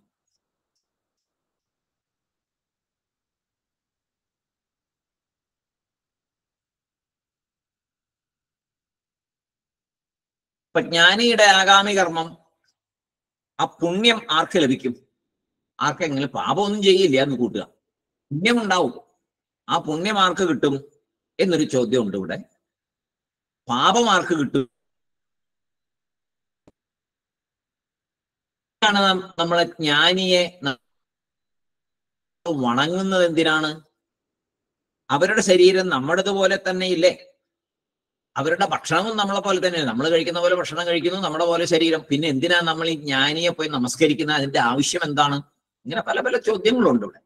ഇപ്പൊ ജ്ഞാനിയുടെ ആഗാമി കർമ്മം ആ പുണ്യം ആർക്ക് ലഭിക്കും ആർക്കെങ്കിലും പാപമൊന്നും ചെയ്യില്ല എന്ന് കൂട്ടുക പുണ്യം ഉണ്ടാവും ആ പുണ്യം ആർക്ക് കിട്ടും എന്നൊരു ചോദ്യം ഉണ്ട് ഇവിടെ പാപം ആർക്ക് കിട്ടും ആണ് നം- നമ്മളെ ജ്ഞാനിയെ ന- വണങ്ങുന്നത് എന്തിനാണ് അവരുടെ ശരീരം നമ്മുടേതുപോലെ തന്നെ ഇല്ലേ അവരുടെ ഭക്ഷണവും നമ്മളെ പോലെ തന്നെ നമ്മൾ കഴിക്കുന്ന പോലെ ഭക്ഷണം കഴിക്കുന്നു നമ്മുടെ പോലെ ശരീരം പിന്നെ എന്തിനാ നമ്മൾ ഈ ജ്ഞാനിയെ പോയി നമസ്കരിക്കുന്ന അതിന്റെ ആവശ്യം എന്താണ് ഇങ്ങനെ പല പല ചോദ്യങ്ങളുണ്ട് ഇവിടെ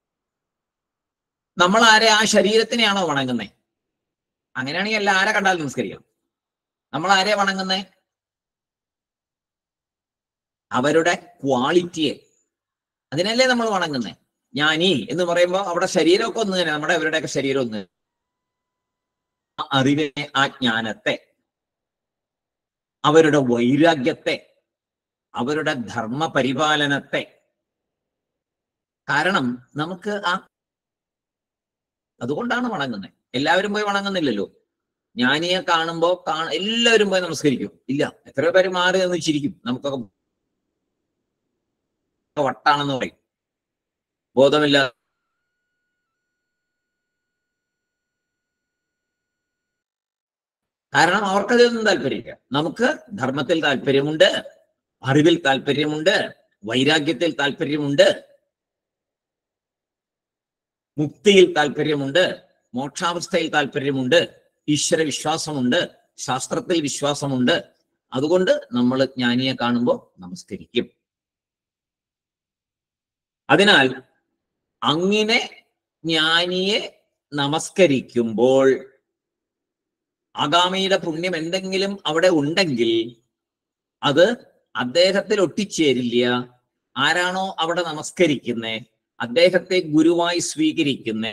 നമ്മൾ ആരെ ആ ശരീരത്തിനെയാണോ വണങ്ങുന്നത് അങ്ങനെയാണെങ്കിൽ എല്ലാ ആരെ കണ്ടാലും നമസ്കരിക്കണം നമ്മൾ ആരെ വണങ്ങുന്നേ അവരുടെ ക്വാളിറ്റിയെ അതിനല്ലേ നമ്മൾ വണങ്ങുന്നേ ജ്ഞാനി എന്ന് പറയുമ്പോൾ അവിടെ ശരീരമൊക്കെ ഒന്ന് തന്നെ നമ്മുടെ അവരുടെയൊക്കെ ശരീരം ഒന്ന് ആ അറിവിനെ ആ ജ്ഞാനത്തെ അവരുടെ വൈരാഗ്യത്തെ അവരുടെ ധർമ്മ പരിപാലനത്തെ കാരണം നമുക്ക് ആ അതുകൊണ്ടാണ് വണങ്ങുന്നത് എല്ലാവരും പോയി വണങ്ങുന്നില്ലല്ലോ ജ്ഞാനിയെ കാണുമ്പോ കാ എല്ലാവരും പോയി നമസ്കരിക്കും ഇല്ല എത്ര പേര് മാറി നിന്ന് ചിരിക്കും നമുക്കൊക്കെ വട്ടാണെന്ന് പറയും ബോധമില്ല കാരണം അവർക്കതിലൊന്നും താല്പര്യമില്ല നമുക്ക് ധർമ്മത്തിൽ താല്പര്യമുണ്ട് അറിവിൽ താല്പര്യമുണ്ട് വൈരാഗ്യത്തിൽ താല്പര്യമുണ്ട് മുക്തിയിൽ താല്പര്യമുണ്ട് മോക്ഷാവസ്ഥയിൽ താല്പര്യമുണ്ട് ഈശ്വര വിശ്വാസമുണ്ട് ശാസ്ത്രത്തിൽ വിശ്വാസമുണ്ട് അതുകൊണ്ട് നമ്മൾ ജ്ഞാനിയെ കാണുമ്പോൾ നമസ്കരിക്കും അതിനാൽ അങ്ങനെ ജ്ഞാനിയെ നമസ്കരിക്കുമ്പോൾ ആഗാമിയുടെ പുണ്യം എന്തെങ്കിലും അവിടെ ഉണ്ടെങ്കിൽ അത് അദ്ദേഹത്തിൽ ഒട്ടിച്ചേരില്ല ആരാണോ അവിടെ നമസ്കരിക്കുന്നേ അദ്ദേഹത്തെ ഗുരുവായി സ്വീകരിക്കുന്നേ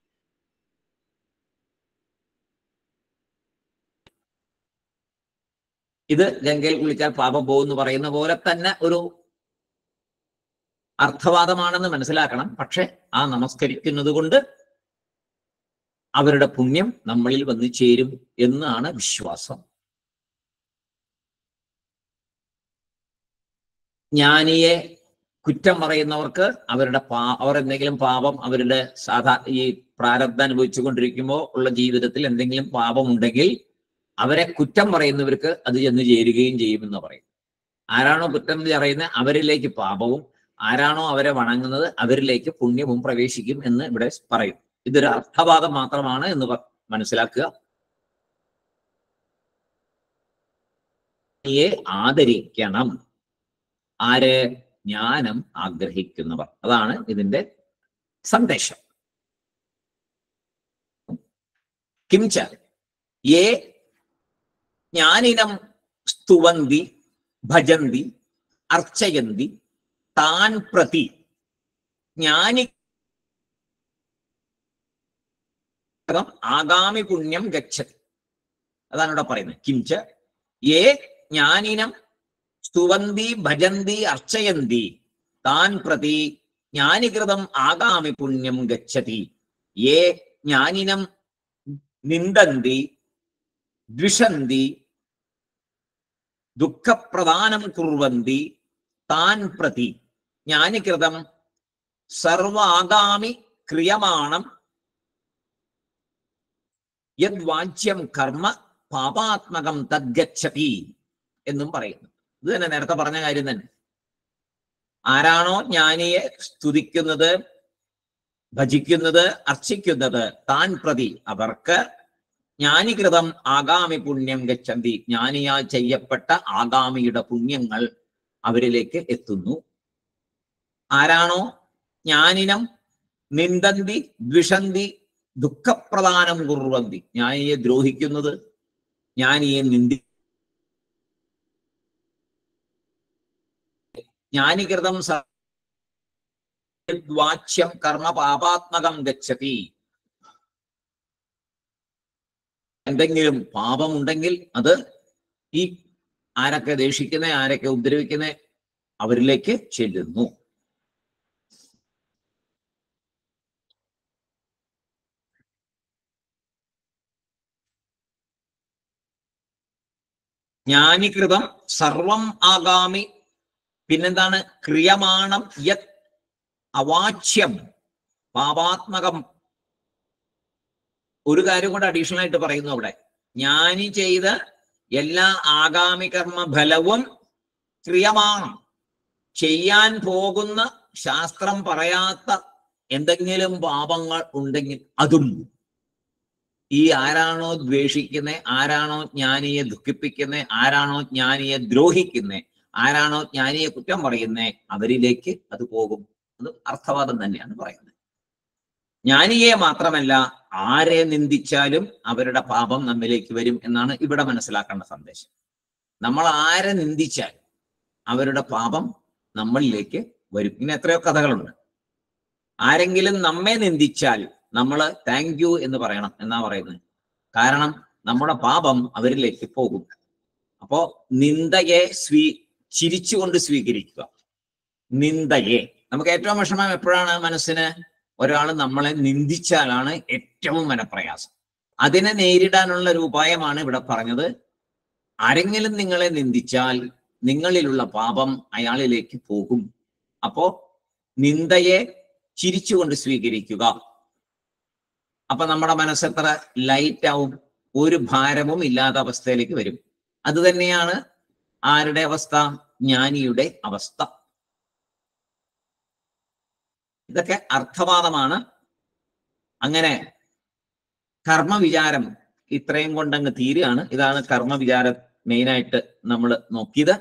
ഇത് ഗംഗയിൽ കുളിച്ചാൽ പാപം പോകുമെന്ന് പറയുന്ന പോലെ തന്നെ ഒരു അർത്ഥവാദമാണെന്ന് മനസ്സിലാക്കണം പക്ഷെ ആ നമസ്കരിക്കുന്നത് കൊണ്ട് അവരുടെ പുണ്യം നമ്മളിൽ വന്നു ചേരും എന്നാണ് വിശ്വാസം ജ്ഞാനിയെ കുറ്റം പറയുന്നവർക്ക് അവരുടെ പാ അവർ എന്തെങ്കിലും പാപം അവരുടെ സാധാ ഈ പ്രാരബ്ധം അനുഭവിച്ചു കൊണ്ടിരിക്കുമ്പോൾ ഉള്ള ജീവിതത്തിൽ എന്തെങ്കിലും പാപമുണ്ടെങ്കിൽ അവരെ കുറ്റം പറയുന്നവർക്ക് അത് ചെന്ന് ചേരുകയും ചെയ്യുമെന്ന് പറയും ആരാണോ കുറ്റം പറയുന്നത് അവരിലേക്ക് പാപവും ആരാണോ അവരെ വണങ്ങുന്നത് അവരിലേക്ക് പുണ്യവും പ്രവേശിക്കും എന്ന് ഇവിടെ പറയും ഇതൊരു അർത്ഥവാദം മാത്രമാണ് എന്ന് പ- മനസ്സിലാക്കുക യെ ആദരിക്കണം ആര് ജ്ഞാനം ആഗ്രഹിക്കുന്നവർ അതാണ് ഇതിന്റെ സന്ദേശം കിംച യേ ജ്ഞാനിനം സ്തുവന്തി ഭജന്തി അർച്ചയന്തി താൻ പ്രതി ജ്ഞാനി ആഗാമി പുണ്യം ഗച്ഛതി അതാണ് ഇവിടെ പറയുന്നത് കിംച യേ ജ്ഞാനിനം സ്തുവന്തി ഭജന്തി അർച്ചയന്തി താൻ പ്രതി ജ്ഞാനികൃതം ആഗാമി പുണ്യം ഗച്ഛതി യേ ജ്ഞാനിനം നിന്ദന്തി ദ്വിഷന്തി ദുഃഖപ്രദാനം കുർവന്തി താൻ പ്രതി ജ്ഞാനികൃതം സർവാഗാമി ക്രിയമാണം യദ്വാച്യം കർമ്മ പാപാത്മകം തദ്ഗച്ഛതി എന്നും പറയുന്നു ഇത് തന്നെ നേരത്തെ പറഞ്ഞ കാര്യം തന്നെ ആരാണോ ജ്ഞാനിയെ സ്തുതിക്കുന്നത് ഭജിക്കുന്നത് അർച്ചിക്കുന്നത് താൻ പ്രതി അവർക്ക് ജ്ഞാനികൃതം ആഗാമി പുണ്യം ഗച്ഛന്തി ജ്ഞാനിയാൽ ചെയ്യപ്പെട്ട ആഗാമിയുടെ പുണ്യങ്ങൾ അവരിലേക്ക് എത്തുന്നു ആരാണോ ജ്ഞാനിനം നിന്ദന്തി ദ്വിഷന്തി ദുഃഖപ്രദാനം കുർവന്തി ജ്ഞാനിയെ ദ്രോഹിക്കുന്നത് ജ്ഞാനിയെ നിന്ദി ജ്ഞാനികൃതം സ- വാച്യം കർമ്മ പാപാത്മകം ഗച്ഛതി എന്തെങ്കിലും പാപമുണ്ടെങ്കിൽ അത് ഈ ആരൊക്കെ ദേഷിക്കുന്ന ആരൊക്കെ ഉപദ്രവിക്കുന്ന അവരിലേക്ക് ചെല്ലുന്നു ജ്ഞാനികൃതം സർവം ആഗാമി പിന്നെന്താണ് ക്രിയമാണം യത് അവാച്യം പാപാത്മകം ഒരു കാര്യം കൂടെ അഡീഷണൽ ആയിട്ട് പറയുന്നു അവിടെ ജ്ഞാനി ചെയ്ത എല്ലാ ആഗാമി കർമ്മ ഫലവും ക്രിയമാണ് ചെയ്യാൻ പോകുന്ന ശാസ്ത്രം പറയാത്ത എന്തെങ്കിലും പാപങ്ങൾ ഉണ്ടെങ്കിൽ അതും ഈ ആരാണോ ദ്വേഷിക്കുന്നത് ആരാണോ ജ്ഞാനിയെ ദുഃഖിപ്പിക്കുന്നത് ആരാണോ ജ്ഞാനിയെ ദ്രോഹിക്കുന്നത് ആരാണോ ജ്ഞാനിയെ കുറ്റം പറയുന്നത് അവരിലേക്ക് അത് പോകും അത് അർത്ഥവാദം തന്നെയാണ് പറയുന്നത് ജ്ഞാനിയെ മാത്രമല്ല ആരെ നിന്ദിച്ചാലും അവരുടെ പാപം നമ്മിലേക്ക് വരും എന്നാണ് ഇവിടെ മനസ്സിലാക്കേണ്ട സന്ദേശം നമ്മൾ ആരെ നിന്ദിച്ചാൽ അവരുടെ പാപം നമ്മളിലേക്ക് വരും ഇങ്ങനെ എത്രയോ കഥകളുണ്ട് ആരെങ്കിലും നമ്മെ നിന്ദിച്ചാൽ നമ്മൾ താങ്ക് യു എന്ന് പറയണം എന്നാ പറയുന്നത് കാരണം നമ്മുടെ പാപം അവരിലേക്ക് പോകും അപ്പോ നിന്ദയെ സ്വീ ചിരിച്ചുകൊണ്ട് സ്വീകരിക്കുക നിന്ദയെ നമുക്ക് ഏറ്റവും വിഷമം എപ്പോഴാണ് മനസ്സിന് ഒരാൾ നമ്മളെ നിന്ദിച്ചാലാണ് ഏറ്റവും മനപ്രയാസം അതിനെ നേരിടാനുള്ള ഒരു ഉപായമാണ് ഇവിടെ പറഞ്ഞത് ആരെങ്കിലും നിങ്ങളെ നിന്ദിച്ചാൽ നിങ്ങളിലുള്ള പാപം അയാളിലേക്ക് പോകും അപ്പോ നിന്ദയെ ചിരിച്ചുകൊണ്ട് സ്വീകരിക്കുക അപ്പൊ നമ്മുടെ മനസ്സെത്ര ലൈറ്റ് ആവും ഒരു ഭാരവും ഇല്ലാത്ത അവസ്ഥയിലേക്ക് വരും അത് തന്നെയാണ് ആരുടെ അവസ്ഥ ജ്ഞാനിയുടെ അവസ്ഥ ഇതൊക്കെ അർത്ഥവാദമാണ് അങ്ങനെ കർമ്മവിചാരം ഇത്രയും കൊണ്ടങ്ങ് തീരുകയാണ് ഇതാണ് കർമ്മവിചാരം മെയിനായിട്ട് നമ്മൾ നോക്കിയത്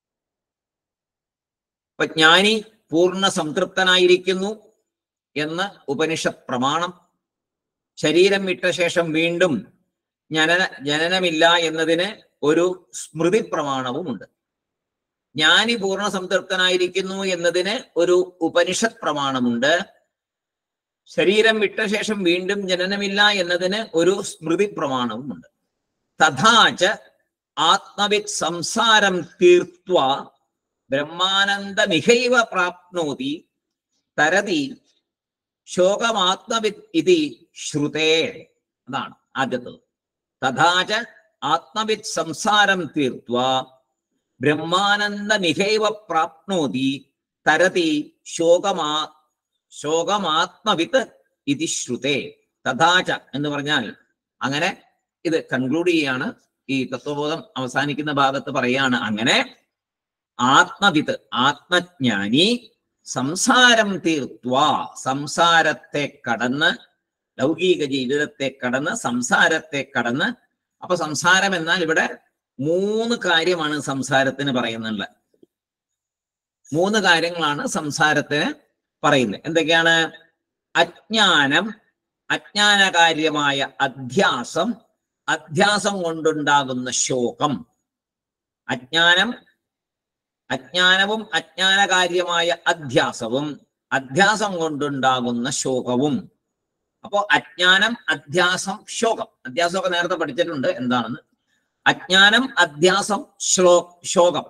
അപ്പൊ ജ്ഞാനി പൂർണ്ണ സംതൃപ്തനായിരിക്കുന്നു എന്ന് ഉപനിഷത്ത് പ്രമാണം ശരീരം വിട്ട ശേഷം വീണ്ടും ജനന ജനനമില്ല എന്നതിന് ഒരു സ്മൃതി പ്രമാണവുമുണ്ട് ജ്ഞാനി പൂർണ്ണ സംതൃപ്തനായിരിക്കുന്നു എന്നതിന് ഒരു ഉപനിഷത്ത് പ്രമാണമുണ്ട് ശരീരം വിട്ട ശേഷം വീണ്ടും ജനനമില്ല എന്നതിന് ഒരു സ്മൃതി പ്രമാണവുമുണ്ട് തഥാച ആത്മവിത് സംസാരം തീർത്വ ബ്രഹ്മാനന്ദമിഹൈവ പ്രാപ്നോതി തരതി ശോകമാത്മവിത് ഇതി ശ്രുതേ അതാണ് ആദ്യത്തത് തഥാച ആത്മവിത് സംസാരം തീർത്വ ബ്രഹ്മാനന്ദമിഹൈവ പ്രാപ്നോതി തരതി ശോകമാ ശോകമാത്മവിത്ത് ഇതി ശ്രുതേ തഥാച എന്ന് പറഞ്ഞാൽ അങ്ങനെ ഇത് കൺക്ലൂഡ് ചെയ്യാണ് ഈ തത്വബോധം അവസാനിക്കുന്ന ഭാഗത്ത് പറയാണ് അങ്ങനെ ആത്മവിത് ആത്മജ്ഞാനി സംസാരം തീർത്വാ സംസാരത്തെ കടന്ന് ലൗകിക ജീവിതത്തെ കടന്ന് സംസാരത്തെ കടന്ന് അപ്പൊ സംസാരം എന്നാൽ ഇവിടെ മൂന്ന് കാര്യമാണ് സംസാരത്തിന് പറയുന്നുള്ളത് മൂന്ന് കാര്യങ്ങളാണ് സംസാരത്തിന് പറയുന്നത് എന്തൊക്കെയാണ് അജ്ഞാനം അജ്ഞാനകാര്യമായ അധ്യാസം അധ്യാസം കൊണ്ടുണ്ടാകുന്ന ശോകം അജ്ഞാനം അജ്ഞാനവും അജ്ഞാനകാര്യമായ അധ്യാസവും അധ്യാസം കൊണ്ടുണ്ടാകുന്ന ശോകവും അപ്പോ അജ്ഞാനം അധ്യാസം ശോകം അധ്യാസമൊക്കെ നേരത്തെ പഠിച്ചിട്ടുണ്ട് എന്താണെന്ന് അജ്ഞാനം അധ്യാസം ശ്ലോ ശോകം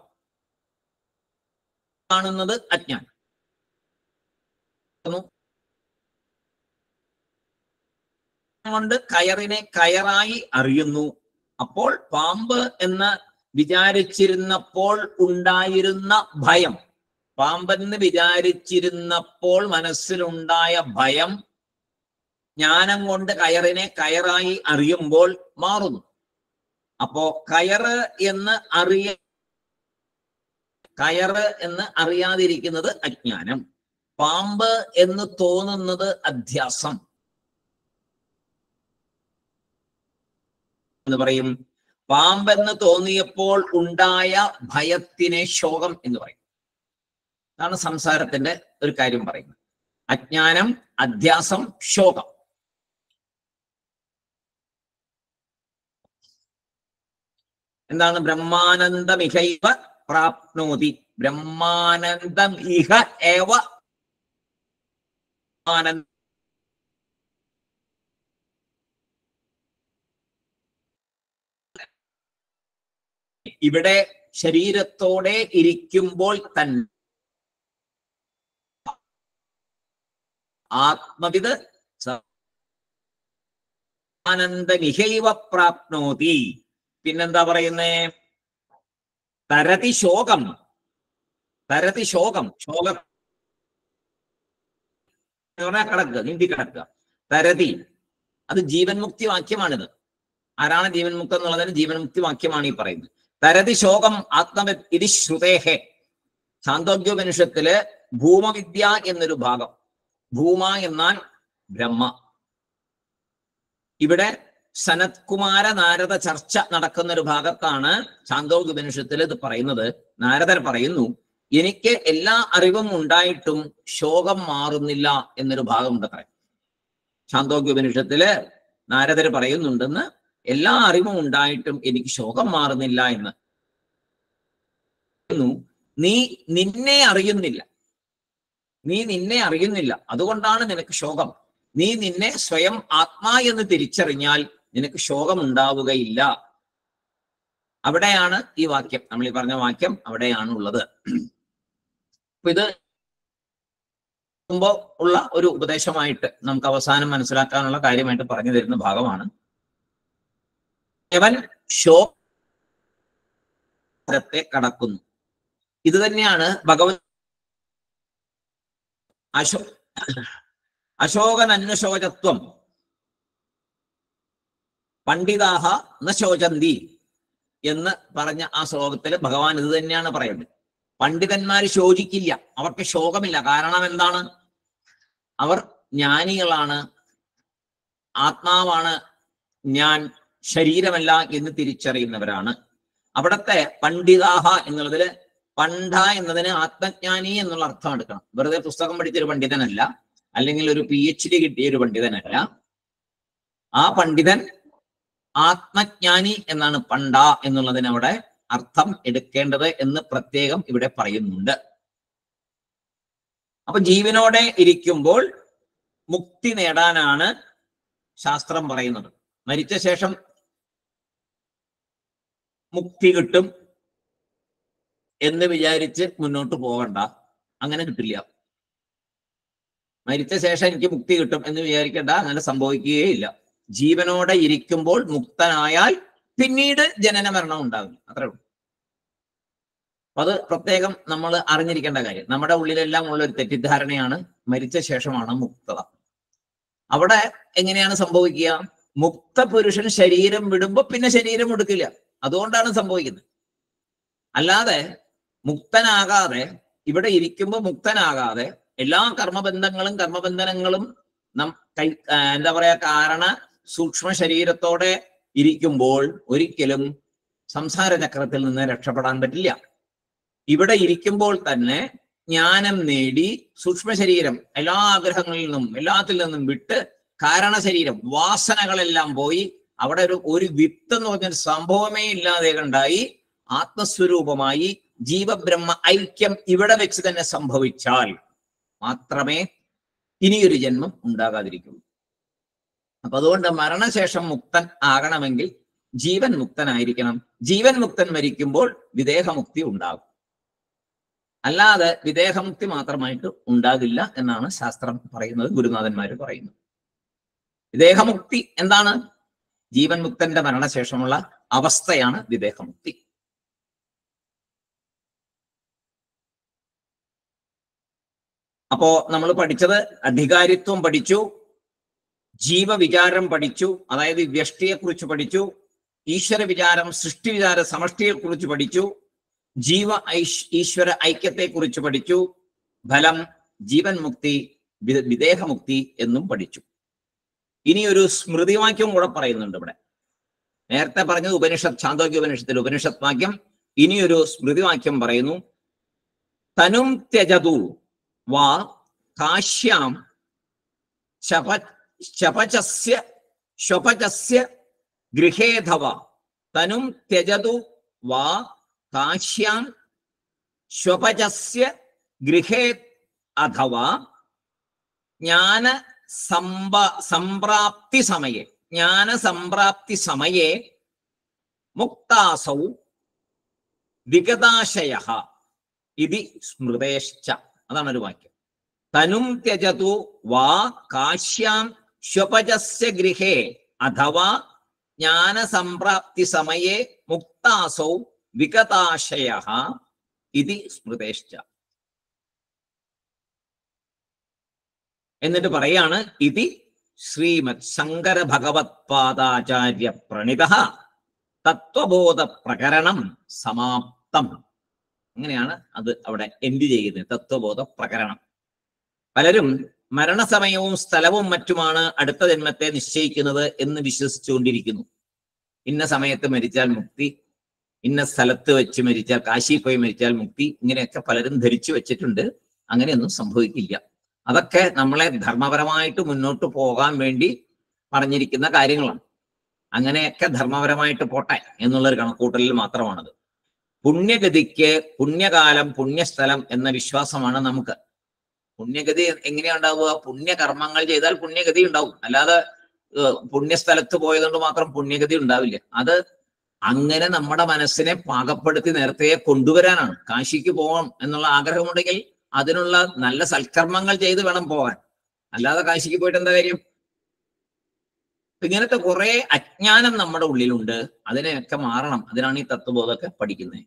കാണുന്നത് അജ്ഞാനം കൊണ്ട് കയറിനെ കയറായി അറിയുന്നു അപ്പോൾ പാമ്പ് എന്ന് വിചാരിച്ചിരുന്നപ്പോൾ ഉണ്ടായിരുന്ന ഭയം പാമ്പെന്ന് വിചാരിച്ചിരുന്നപ്പോൾ മനസ്സിലുണ്ടായ ഭയം ജ്ഞാനം കൊണ്ട് കയറിനെ കയറായി അറിയുമ്പോൾ മാറുന്നു അപ്പോ കയറ് എന്ന് അറിയ കയറ് എന്ന് അറിയാതിരിക്കുന്നത് അജ്ഞാനം പാമ്പ് എന്ന് തോന്നുന്നത് അധ്യാസം എന്ന് പറയും പാമ്പെന്ന് തോന്നിയപ്പോൾ ഉണ്ടായ ഭയത്തിനെ ശോകം എന്ന് പറയും അതാണ് സംസാരത്തിന്റെ ഒരു കാര്യം പറയുന്നത് അജ്ഞാനം അധ്യാസം ശോകം എന്താണ് ബ്രഹ്മാനന്ദമിഹൈവ പ്രാപ്നോതി ബ്രഹ്മാനന്ദം ഇഹ ഏവ ആനന്ദ ഇവിടെ ശരീരത്തോടെ ഇരിക്കുമ്പോൾ തന്നെ ആത്മവിത് ആനന്ദമിഹൈവ പ്രാപ്നോതി പിന്നെന്താ പറയുന്നേ തരതി ശോകം തരതി ശോകം ശോകം കിടക്കുക നീന്തി കിടക്കുക തരതി അത് ജീവൻ മുക്തി വാക്യമാണിത് ആരാണ് ജീവൻ മുക്തം എന്നുള്ളതിന് ജീവൻ മുക്തി വാക്യമാണ് ഈ പറയുന്നത് തരതി ശോകം ആത്മവ ഇതി ശ്രുതേഹെ ശാന്തോഗ്യോപനിഷത്തില് ഭൂമവിദ്യ എന്നൊരു ഭാഗം ഭൂമ എന്നാൽ ബ്രഹ്മ ഇവിടെ സനത്കുമാര നാരദ ചർച്ച നടക്കുന്ന ഒരു ഭാഗത്താണ് ശാന്തോഗ്യോപനിഷത്തിൽ ഇത് പറയുന്നത് നാരദർ പറയുന്നു എനിക്ക് എല്ലാ അറിവും ഉണ്ടായിട്ടും ശോകം മാറുന്നില്ല എന്നൊരു ഭാഗമുണ്ട് പറയാം ശാന്തോഗ്യോപനിഷത്തില് നാരദർ പറയുന്നുണ്ടെന്ന് എല്ലാ അറിവും ഉണ്ടായിട്ടും എനിക്ക് ശോകം മാറുന്നില്ല എന്ന് നീ നിന്നെ അറിയുന്നില്ല നീ നിന്നെ അറിയുന്നില്ല അതുകൊണ്ടാണ് നിനക്ക് ശോകം നീ നിന്നെ സ്വയം ആത്മാ എന്ന് തിരിച്ചറിഞ്ഞാൽ നിനക്ക് ശോകം ഉണ്ടാവുകയില്ല അവിടെയാണ് ഈ വാക്യം നമ്മൾ ഈ പറഞ്ഞ വാക്യം അവിടെയാണ് ഉള്ളത് അപ്പൊ ഇത് മുമ്പ് ഉള്ള ഒരു ഉപദേശമായിട്ട് നമുക്ക് അവസാനം മനസ്സിലാക്കാനുള്ള കാര്യമായിട്ട് പറഞ്ഞു തരുന്ന ഭാഗമാണ് അവൻ ശോകത്തെ കടക്കുന്നു ഇത് തന്നെയാണ് ഭഗവത് അശോ അശോകൻ അന്വശോചത്വം പണ്ഡിതാഹ ന ശോചന്തി എന്ന് പറഞ്ഞ ആ ശ്ലോകത്തിൽ ഭഗവാൻ ഇത് തന്നെയാണ് പറയുന്നത് പണ്ഡിതന്മാർ ശോചിക്കില്ല അവർക്ക് ശോകമില്ല കാരണം എന്താണ് അവർ ജ്ഞാനികളാണ് ആത്മാവാണ് ഞാൻ ശരീരമല്ല എന്ന് തിരിച്ചറിയുന്നവരാണ് അവിടത്തെ പണ്ഡിതാഹ എന്നുള്ളതില് പണ്ഡ എന്നതിന് ആത്മജ്ഞാനി എന്നുള്ള അർത്ഥം എടുക്കണം വെറുതെ പുസ്തകം പഠിച്ചൊരു പണ്ഡിതനല്ല അല്ലെങ്കിൽ ഒരു പി എച്ച് ഡി കിട്ടിയ ഒരു പണ്ഡിതനല്ല ആ പണ്ഡിതൻ ആത്മജ്ഞാനി എന്നാണ് പണ്ഡ എന്നുള്ളതിന് അവിടെ അർത്ഥം എടുക്കേണ്ടത് എന്ന് പ്രത്യേകം ഇവിടെ പറയുന്നുണ്ട് അപ്പൊ ജീവനോടെ ഇരിക്കുമ്പോൾ മുക്തി നേടാനാണ് ശാസ്ത്രം പറയുന്നത് മരിച്ച ശേഷം മുക്തി കിട്ടും എന്ന് വിചാരിച്ച് മുന്നോട്ട് പോകണ്ട അങ്ങനെ കിട്ടില്ല മരിച്ച ശേഷം എനിക്ക് മുക്തി കിട്ടും എന്ന് വിചാരിക്കേണ്ട അങ്ങനെ സംഭവിക്കുകയില്ല ജീവനോടെ ഇരിക്കുമ്പോൾ മുക്തനായാൽ പിന്നീട് ജനന മരണം ഉണ്ടാവില്ല അത്രേ ഉള്ളൂ അപ്പൊ അത് പ്രത്യേകം നമ്മൾ അറിഞ്ഞിരിക്കേണ്ട കാര്യം നമ്മുടെ ഉള്ളിലെല്ലാം ഉള്ള ഒരു തെറ്റിദ്ധാരണയാണ് മരിച്ച ശേഷമാണ് മുക്തത അവിടെ എങ്ങനെയാണ് സംഭവിക്കുക മുക്ത പുരുഷൻ ശരീരം വിടുമ്പോ പിന്നെ ശരീരം എടുക്കില്ല അതുകൊണ്ടാണ് സംഭവിക്കുന്നത് അല്ലാതെ മുക്തനാകാതെ ഇവിടെ ഇരിക്കുമ്പോൾ മുക്തനാകാതെ എല്ലാ കർമ്മബന്ധങ്ങളും കർമ്മബന്ധനങ്ങളും നം കൈ ആ, എന്താ പറയാ കാരണ സൂക്ഷ്മ ശരീരത്തോടെ ഇരിക്കുമ്പോൾ ഒരിക്കലും സംസാര ചക്രത്തിൽ നിന്ന് രക്ഷപ്പെടാൻ പറ്റില്ല ഇവിടെ ഇരിക്കുമ്പോൾ തന്നെ ജ്ഞാനം നേടി സൂക്ഷ്മ ശരീരം എല്ലാ ആഗ്രഹങ്ങളിൽ നിന്നും എല്ലാത്തിൽ നിന്നും വിട്ട് കാരണ ശരീരം വാസനകളെല്ലാം പോയി അവിടെ ഒരു ഒരു വിത്ത് എന്ന് പറഞ്ഞൊരു സംഭവമേ ഇല്ലാതെ കണ്ടായി ആത്മസ്വരൂപമായി ജീവബ്രഹ്മ ഐക്യം ഇവിടെ വെച്ച് തന്നെ സംഭവിച്ചാൽ മാത്രമേ ഇനിയൊരു ജന്മം ഉണ്ടാകാതിരിക്കുള്ളൂ അപ്പൊ അതുകൊണ്ട് മരണശേഷം മുക്തൻ ആകണമെങ്കിൽ ജീവൻ മുക്തനായിരിക്കണം ജീവൻ മുക്തൻ മരിക്കുമ്പോൾ വിദേഹമുക്തി ഉണ്ടാകും അല്ലാതെ വിദേഹമുക്തി മാത്രമായിട്ട് ഉണ്ടാകില്ല എന്നാണ് ശാസ്ത്രം പറയുന്നത് ഗുരുനാഥന്മാര് പറയുന്നത് വിദേഹമുക്തി എന്താണ് ജീവൻ മുക്തന്റെ മരണശേഷമുള്ള അവസ്ഥയാണ് വിദേഹമുക്തി അപ്പോ നമ്മൾ പഠിച്ചത് അധികാരിത്വം പഠിച്ചു ജീവവിചാരം പഠിച്ചു അതായത് വ്യഷ്ടിയെ കുറിച്ച് പഠിച്ചു ഈശ്വര വിചാരം സൃഷ്ടി വിചാര സമഷ്ടിയെ കുറിച്ച് പഠിച്ചു ജീവ ഐശ് ഈശ്വര ഐക്യത്തെ കുറിച്ച് പഠിച്ചു ഫലം ജീവൻ മുക്തി വി- വിദേഹമുക്തി എന്നും പഠിച്ചു ഇനി ഒരു സ്മൃതിവാക്യം കൂടെ പറയുന്നുണ്ട് ഇവിടെ നേരത്തെ പറഞ്ഞത് ഉപനിഷത്ത് ചാന്തോക്യ ഉപനിഷത്തിൽ ഉപനിഷത്ത് വാക്യം ഇനിയൊരു സ്മൃതിവാക്യം പറയുന്നു തനും ത്യജതു വാ കാശ്യാം ശപ ശപചസ്യ ശപചസ്യ ഗൃഹേധവ തനും ത്യജതു വാ കാശ്യാം ശ്വപചസ്യ ഗൃഹേ അഥവാ ജ്ഞാന സമ്പ സംപ്രാപ്തി സമയെ ജ്ഞാന സംപ്രാപ്തി സമയെ മുക്താസൗ വിഗതാശയ ഇതി സ്മൃതേശ്ച അതാണ് ഒരു വാക്യം തനും ത്യജതു വാ കാശ്യാം ശ്വപജസ്യ ഗൃഹേ അഥവാ ജ്ഞാന സംപ്രാപ്തി സമയെ മുക്താസൗ വിഗതാശയ ഇതി സ്മൃതേശ്ച എന്നിട്ട് പറയാണ് ഇതി ശ്രീമത് ശങ്കര ഭഗവത് പാദാചാര്യ പ്രണിത തത്വബോധ പ്രകരണം സമാപ്തം അങ്ങനെയാണ് അത് അവിടെ എൻഡ് ചെയ്യുന്നത് തത്വബോധ പ്രകരണം പലരും മരണസമയവും സ്ഥലവും മറ്റുമാണ് അടുത്ത ജന്മത്തെ നിശ്ചയിക്കുന്നത് എന്ന് വിശ്വസിച്ചുകൊണ്ടിരിക്കുന്നു ഇന്ന സമയത്ത് മരിച്ചാൽ മുക്തി ഇന്ന സ്ഥലത്ത് വെച്ച് മരിച്ചാൽ കാശി പോയി മരിച്ചാൽ മുക്തി ഇങ്ങനെയൊക്കെ പലരും ധരിച്ചു വെച്ചിട്ടുണ്ട് അങ്ങനെയൊന്നും സംഭവിക്കില്ല അതൊക്കെ നമ്മളെ ധർമ്മപരമായിട്ട് മുന്നോട്ട് പോകാൻ വേണ്ടി പറഞ്ഞിരിക്കുന്ന കാര്യങ്ങളാണ് അങ്ങനെയൊക്കെ ധർമ്മപരമായിട്ട് പോട്ടെ എന്നുള്ളൊരു കണക്കൂട്ടലിൽ മാത്രമാണത് പുണ്യഗതിക്ക് പുണ്യകാലം പുണ്യസ്ഥലം എന്ന വിശ്വാസമാണ് നമുക്ക് പുണ്യഗതി എങ്ങനെയാ ഉണ്ടാവുക പുണ്യകർമ്മങ്ങൾ ചെയ്താൽ പുണ്യഗതി ഉണ്ടാവും അല്ലാതെ ഏഹ്, പുണ്യസ്ഥലത്ത് പോയതുകൊണ്ട് മാത്രം പുണ്യഗതി ഉണ്ടാവില്ല അത് അങ്ങനെ നമ്മുടെ മനസ്സിനെ പാകപ്പെടുത്തി നേരത്തെ കൊണ്ടുവരാനാണ് കാശിക്ക് പോകണം എന്നുള്ള ആഗ്രഹമുണ്ടെങ്കിൽ അതിനുള്ള നല്ല സൽക്കർമ്മങ്ങൾ ചെയ്ത് വേണം പോകാൻ അല്ലാതെ കാശിക്ക് പോയിട്ട് എന്താ കാര്യം ഇങ്ങനത്തെ കുറെ അജ്ഞാനം നമ്മുടെ ഉള്ളിലുണ്ട് അതിനെയൊക്കെ മാറണം അതിനാണ് ഈ തത്വബോധമൊക്കെ പഠിക്കുന്നത്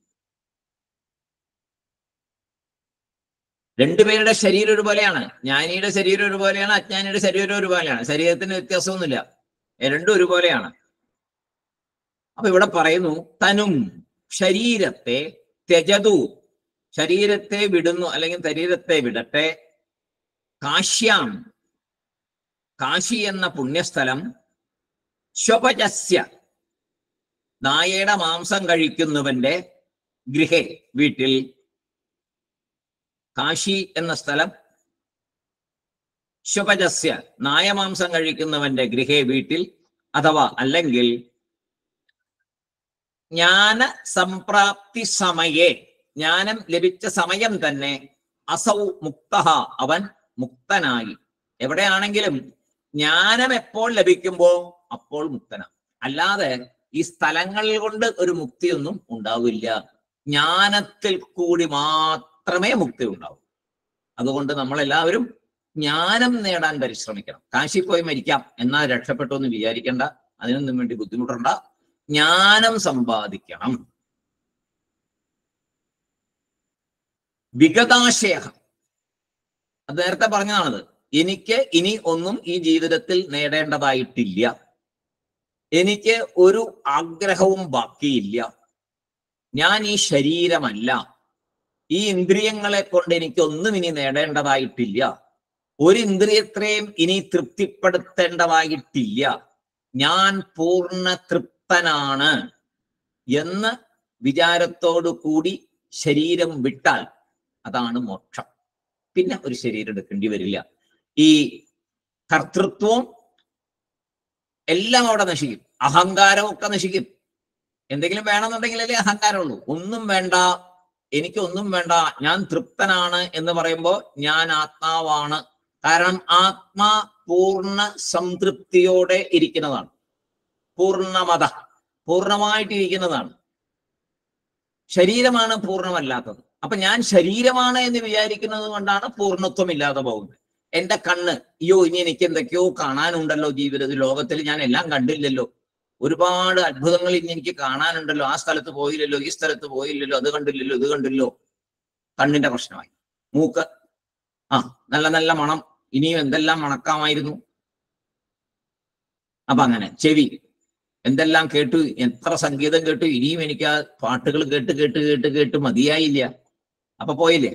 രണ്ടുപേരുടെ ശരീരം ഒരുപോലെയാണ് ജ്ഞാനിയുടെ ശരീരം ഒരുപോലെയാണ് അജ്ഞാനിയുടെ ശരീരം ഒരുപോലെയാണ് ശരീരത്തിന് വ്യത്യാസമൊന്നുമില്ല ഏ, രണ്ടും ഒരുപോലെയാണ് അപ്പൊ ഇവിടെ പറയുന്നു തനും ശരീരത്തെ ത്യജതു ശരീരത്തെ വിടുന്നു അല്ലെങ്കിൽ ശരീരത്തെ വിടട്ടെ കാശ്യാം കാശി എന്ന പുണ്യസ്ഥലം ശ്വപജസ്യ നായയുടെ മാംസം കഴിക്കുന്നവന്റെ ഗൃഹേ വീട്ടിൽ കാശി എന്ന സ്ഥലം ശ്വപജസ്യ നായമാംസം കഴിക്കുന്നവന്റെ ഗൃഹേ വീട്ടിൽ അഥവാ അല്ലെങ്കിൽ ജ്ഞാന സംപ്രാപ്തി സമയേ ജ്ഞാനം ലഭിച്ച സമയം തന്നെ അസൗ മുക്ത അവൻ മുക്തനായി എവിടെയാണെങ്കിലും ജ്ഞാനം എപ്പോൾ ലഭിക്കുമ്പോ അപ്പോൾ മുക്തനാണ് അല്ലാതെ ഈ സ്ഥലങ്ങൾ കൊണ്ട് ഒരു മുക്തിയൊന്നും ഉണ്ടാവില്ല ജ്ഞാനത്തിൽ കൂടി മാത്രമേ മുക്തി ഉണ്ടാവൂ അതുകൊണ്ട് നമ്മളെല്ലാവരും ജ്ഞാനം നേടാൻ പരിശ്രമിക്കണം കാശി പോയി മരിക്കാം എന്നാൽ രക്ഷപ്പെട്ടു എന്ന് വിചാരിക്കേണ്ട അതിനൊന്നും വേണ്ടി ബുദ്ധിമുട്ടണ്ട ജ്ഞാനം സമ്പാദിക്കണം വിഗതാശയ അത് നേരത്തെ പറഞ്ഞതാണത് എനിക്ക് ഇനി ഒന്നും ഈ ജീവിതത്തിൽ നേടേണ്ടതായിട്ടില്ല എനിക്ക് ഒരു ആഗ്രഹവും ബാക്കിയില്ല ഞാൻ ഈ ശരീരമല്ല ഈ ഇന്ദ്രിയങ്ങളെ കൊണ്ട് എനിക്കൊന്നും ഇനി നേടേണ്ടതായിട്ടില്ല ഒരു ഇന്ദ്രിയത്തെയും ഇനി തൃപ്തിപ്പെടുത്തേണ്ടതായിട്ടില്ല ഞാൻ പൂർണ്ണ തൃപ്തനാണ് എന്ന് വിചാരത്തോടു കൂടി ശരീരം വിട്ടാൽ അതാണ് മോക്ഷം പിന്നെ ഒരു ശരീരം എടുക്കേണ്ടി വരില്ല ഈ കർത്തൃത്വം എല്ലാം അവിടെ നശിക്കും അഹങ്കാരവും ഒക്കെ നശിക്കും എന്തെങ്കിലും വേണമെന്നുണ്ടെങ്കിലല്ലേ അഹങ്കാരമുള്ളൂ ഒന്നും വേണ്ട എനിക്കൊന്നും വേണ്ട ഞാൻ തൃപ്തനാണ് എന്ന് പറയുമ്പോൾ ഞാൻ ആത്മാവാണ് കാരണം ആത്മാ പൂർണ്ണ സംതൃപ്തിയോടെ ഇരിക്കുന്നതാണ് പൂർണ്ണമത പൂർണ്ണമായിട്ടിരിക്കുന്നതാണ് ശരീരമാണ് പൂർണ്ണമല്ലാത്തത് അപ്പൊ ഞാൻ ശരീരമാണ് എന്ന് വിചാരിക്കുന്നത് കൊണ്ടാണ് പൂർണ്ണത്വം ഇല്ലാതെ പോകുന്നത് എന്റെ കണ്ണ് അയ്യോ ഇനി എനിക്ക് എന്തൊക്കെയോ കാണാനുണ്ടല്ലോ ജീവിതത്തിൽ ലോകത്തിൽ ഞാൻ എല്ലാം കണ്ടില്ലല്ലോ ഒരുപാട് അത്ഭുതങ്ങൾ ഇനി എനിക്ക് കാണാനുണ്ടല്ലോ ആ സ്ഥലത്ത് പോയില്ലല്ലോ ഈ സ്ഥലത്ത് പോയില്ലല്ലോ അത് കണ്ടില്ലല്ലോ ഇത് കണ്ടില്ലോ കണ്ണിന്റെ പ്രശ്നമായി മൂക്ക് ആ നല്ല നല്ല മണം ഇനിയും എന്തെല്ലാം മണക്കാമായിരുന്നു അപ്പൊ അങ്ങനെ ചെവി എന്തെല്ലാം കേട്ടു എത്ര സംഗീതം കേട്ടു ഇനിയും എനിക്ക് ആ പാട്ടുകൾ കേട്ട് കേട്ട് കേട്ട് കേട്ട് മതിയായില്ല അപ്പൊ പോയില്ലേ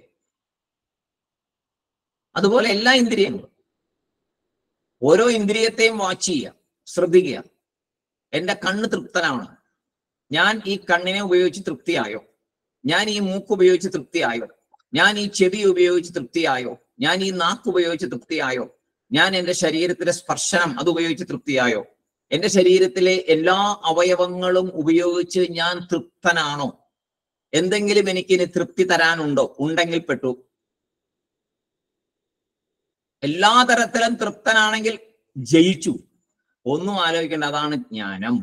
അതുപോലെ എല്ലാ ഇന്ദ്രിയങ്ങളും ഓരോ ഇന്ദ്രിയത്തെയും വാച്ച് ചെയ്യുക ശ്രദ്ധിക്കുക എന്റെ കണ്ണ് തൃപ്തനാണ് ഞാൻ ഈ കണ്ണിനെ ഉപയോഗിച്ച് തൃപ്തിയായോ ഞാൻ ഈ മൂക്ക് ഉപയോഗിച്ച് തൃപ്തിയായോ ഞാൻ ഈ ചെവി ഉപയോഗിച്ച് തൃപ്തിയായോ ഞാൻ ഈ നാക്ക് ഉപയോഗിച്ച് തൃപ്തിയായോ ഞാൻ എന്റെ ശരീരത്തിലെ സ്പർശനം അത് ഉപയോഗിച്ച് തൃപ്തിയായോ എന്റെ ശരീരത്തിലെ എല്ലാ അവയവങ്ങളും ഉപയോഗിച്ച് ഞാൻ തൃപ്തനാണോ എന്തെങ്കിലും എനിക്കിനി തൃപ്തി തരാനുണ്ടോ ഉണ്ടെങ്കിൽ പെട്ടു എല്ലാ തരത്തിലും തൃപ്തനാണെങ്കിൽ ജയിച്ചു ഒന്നും ആലോചിക്കേണ്ട അതാണ് ജ്ഞാനം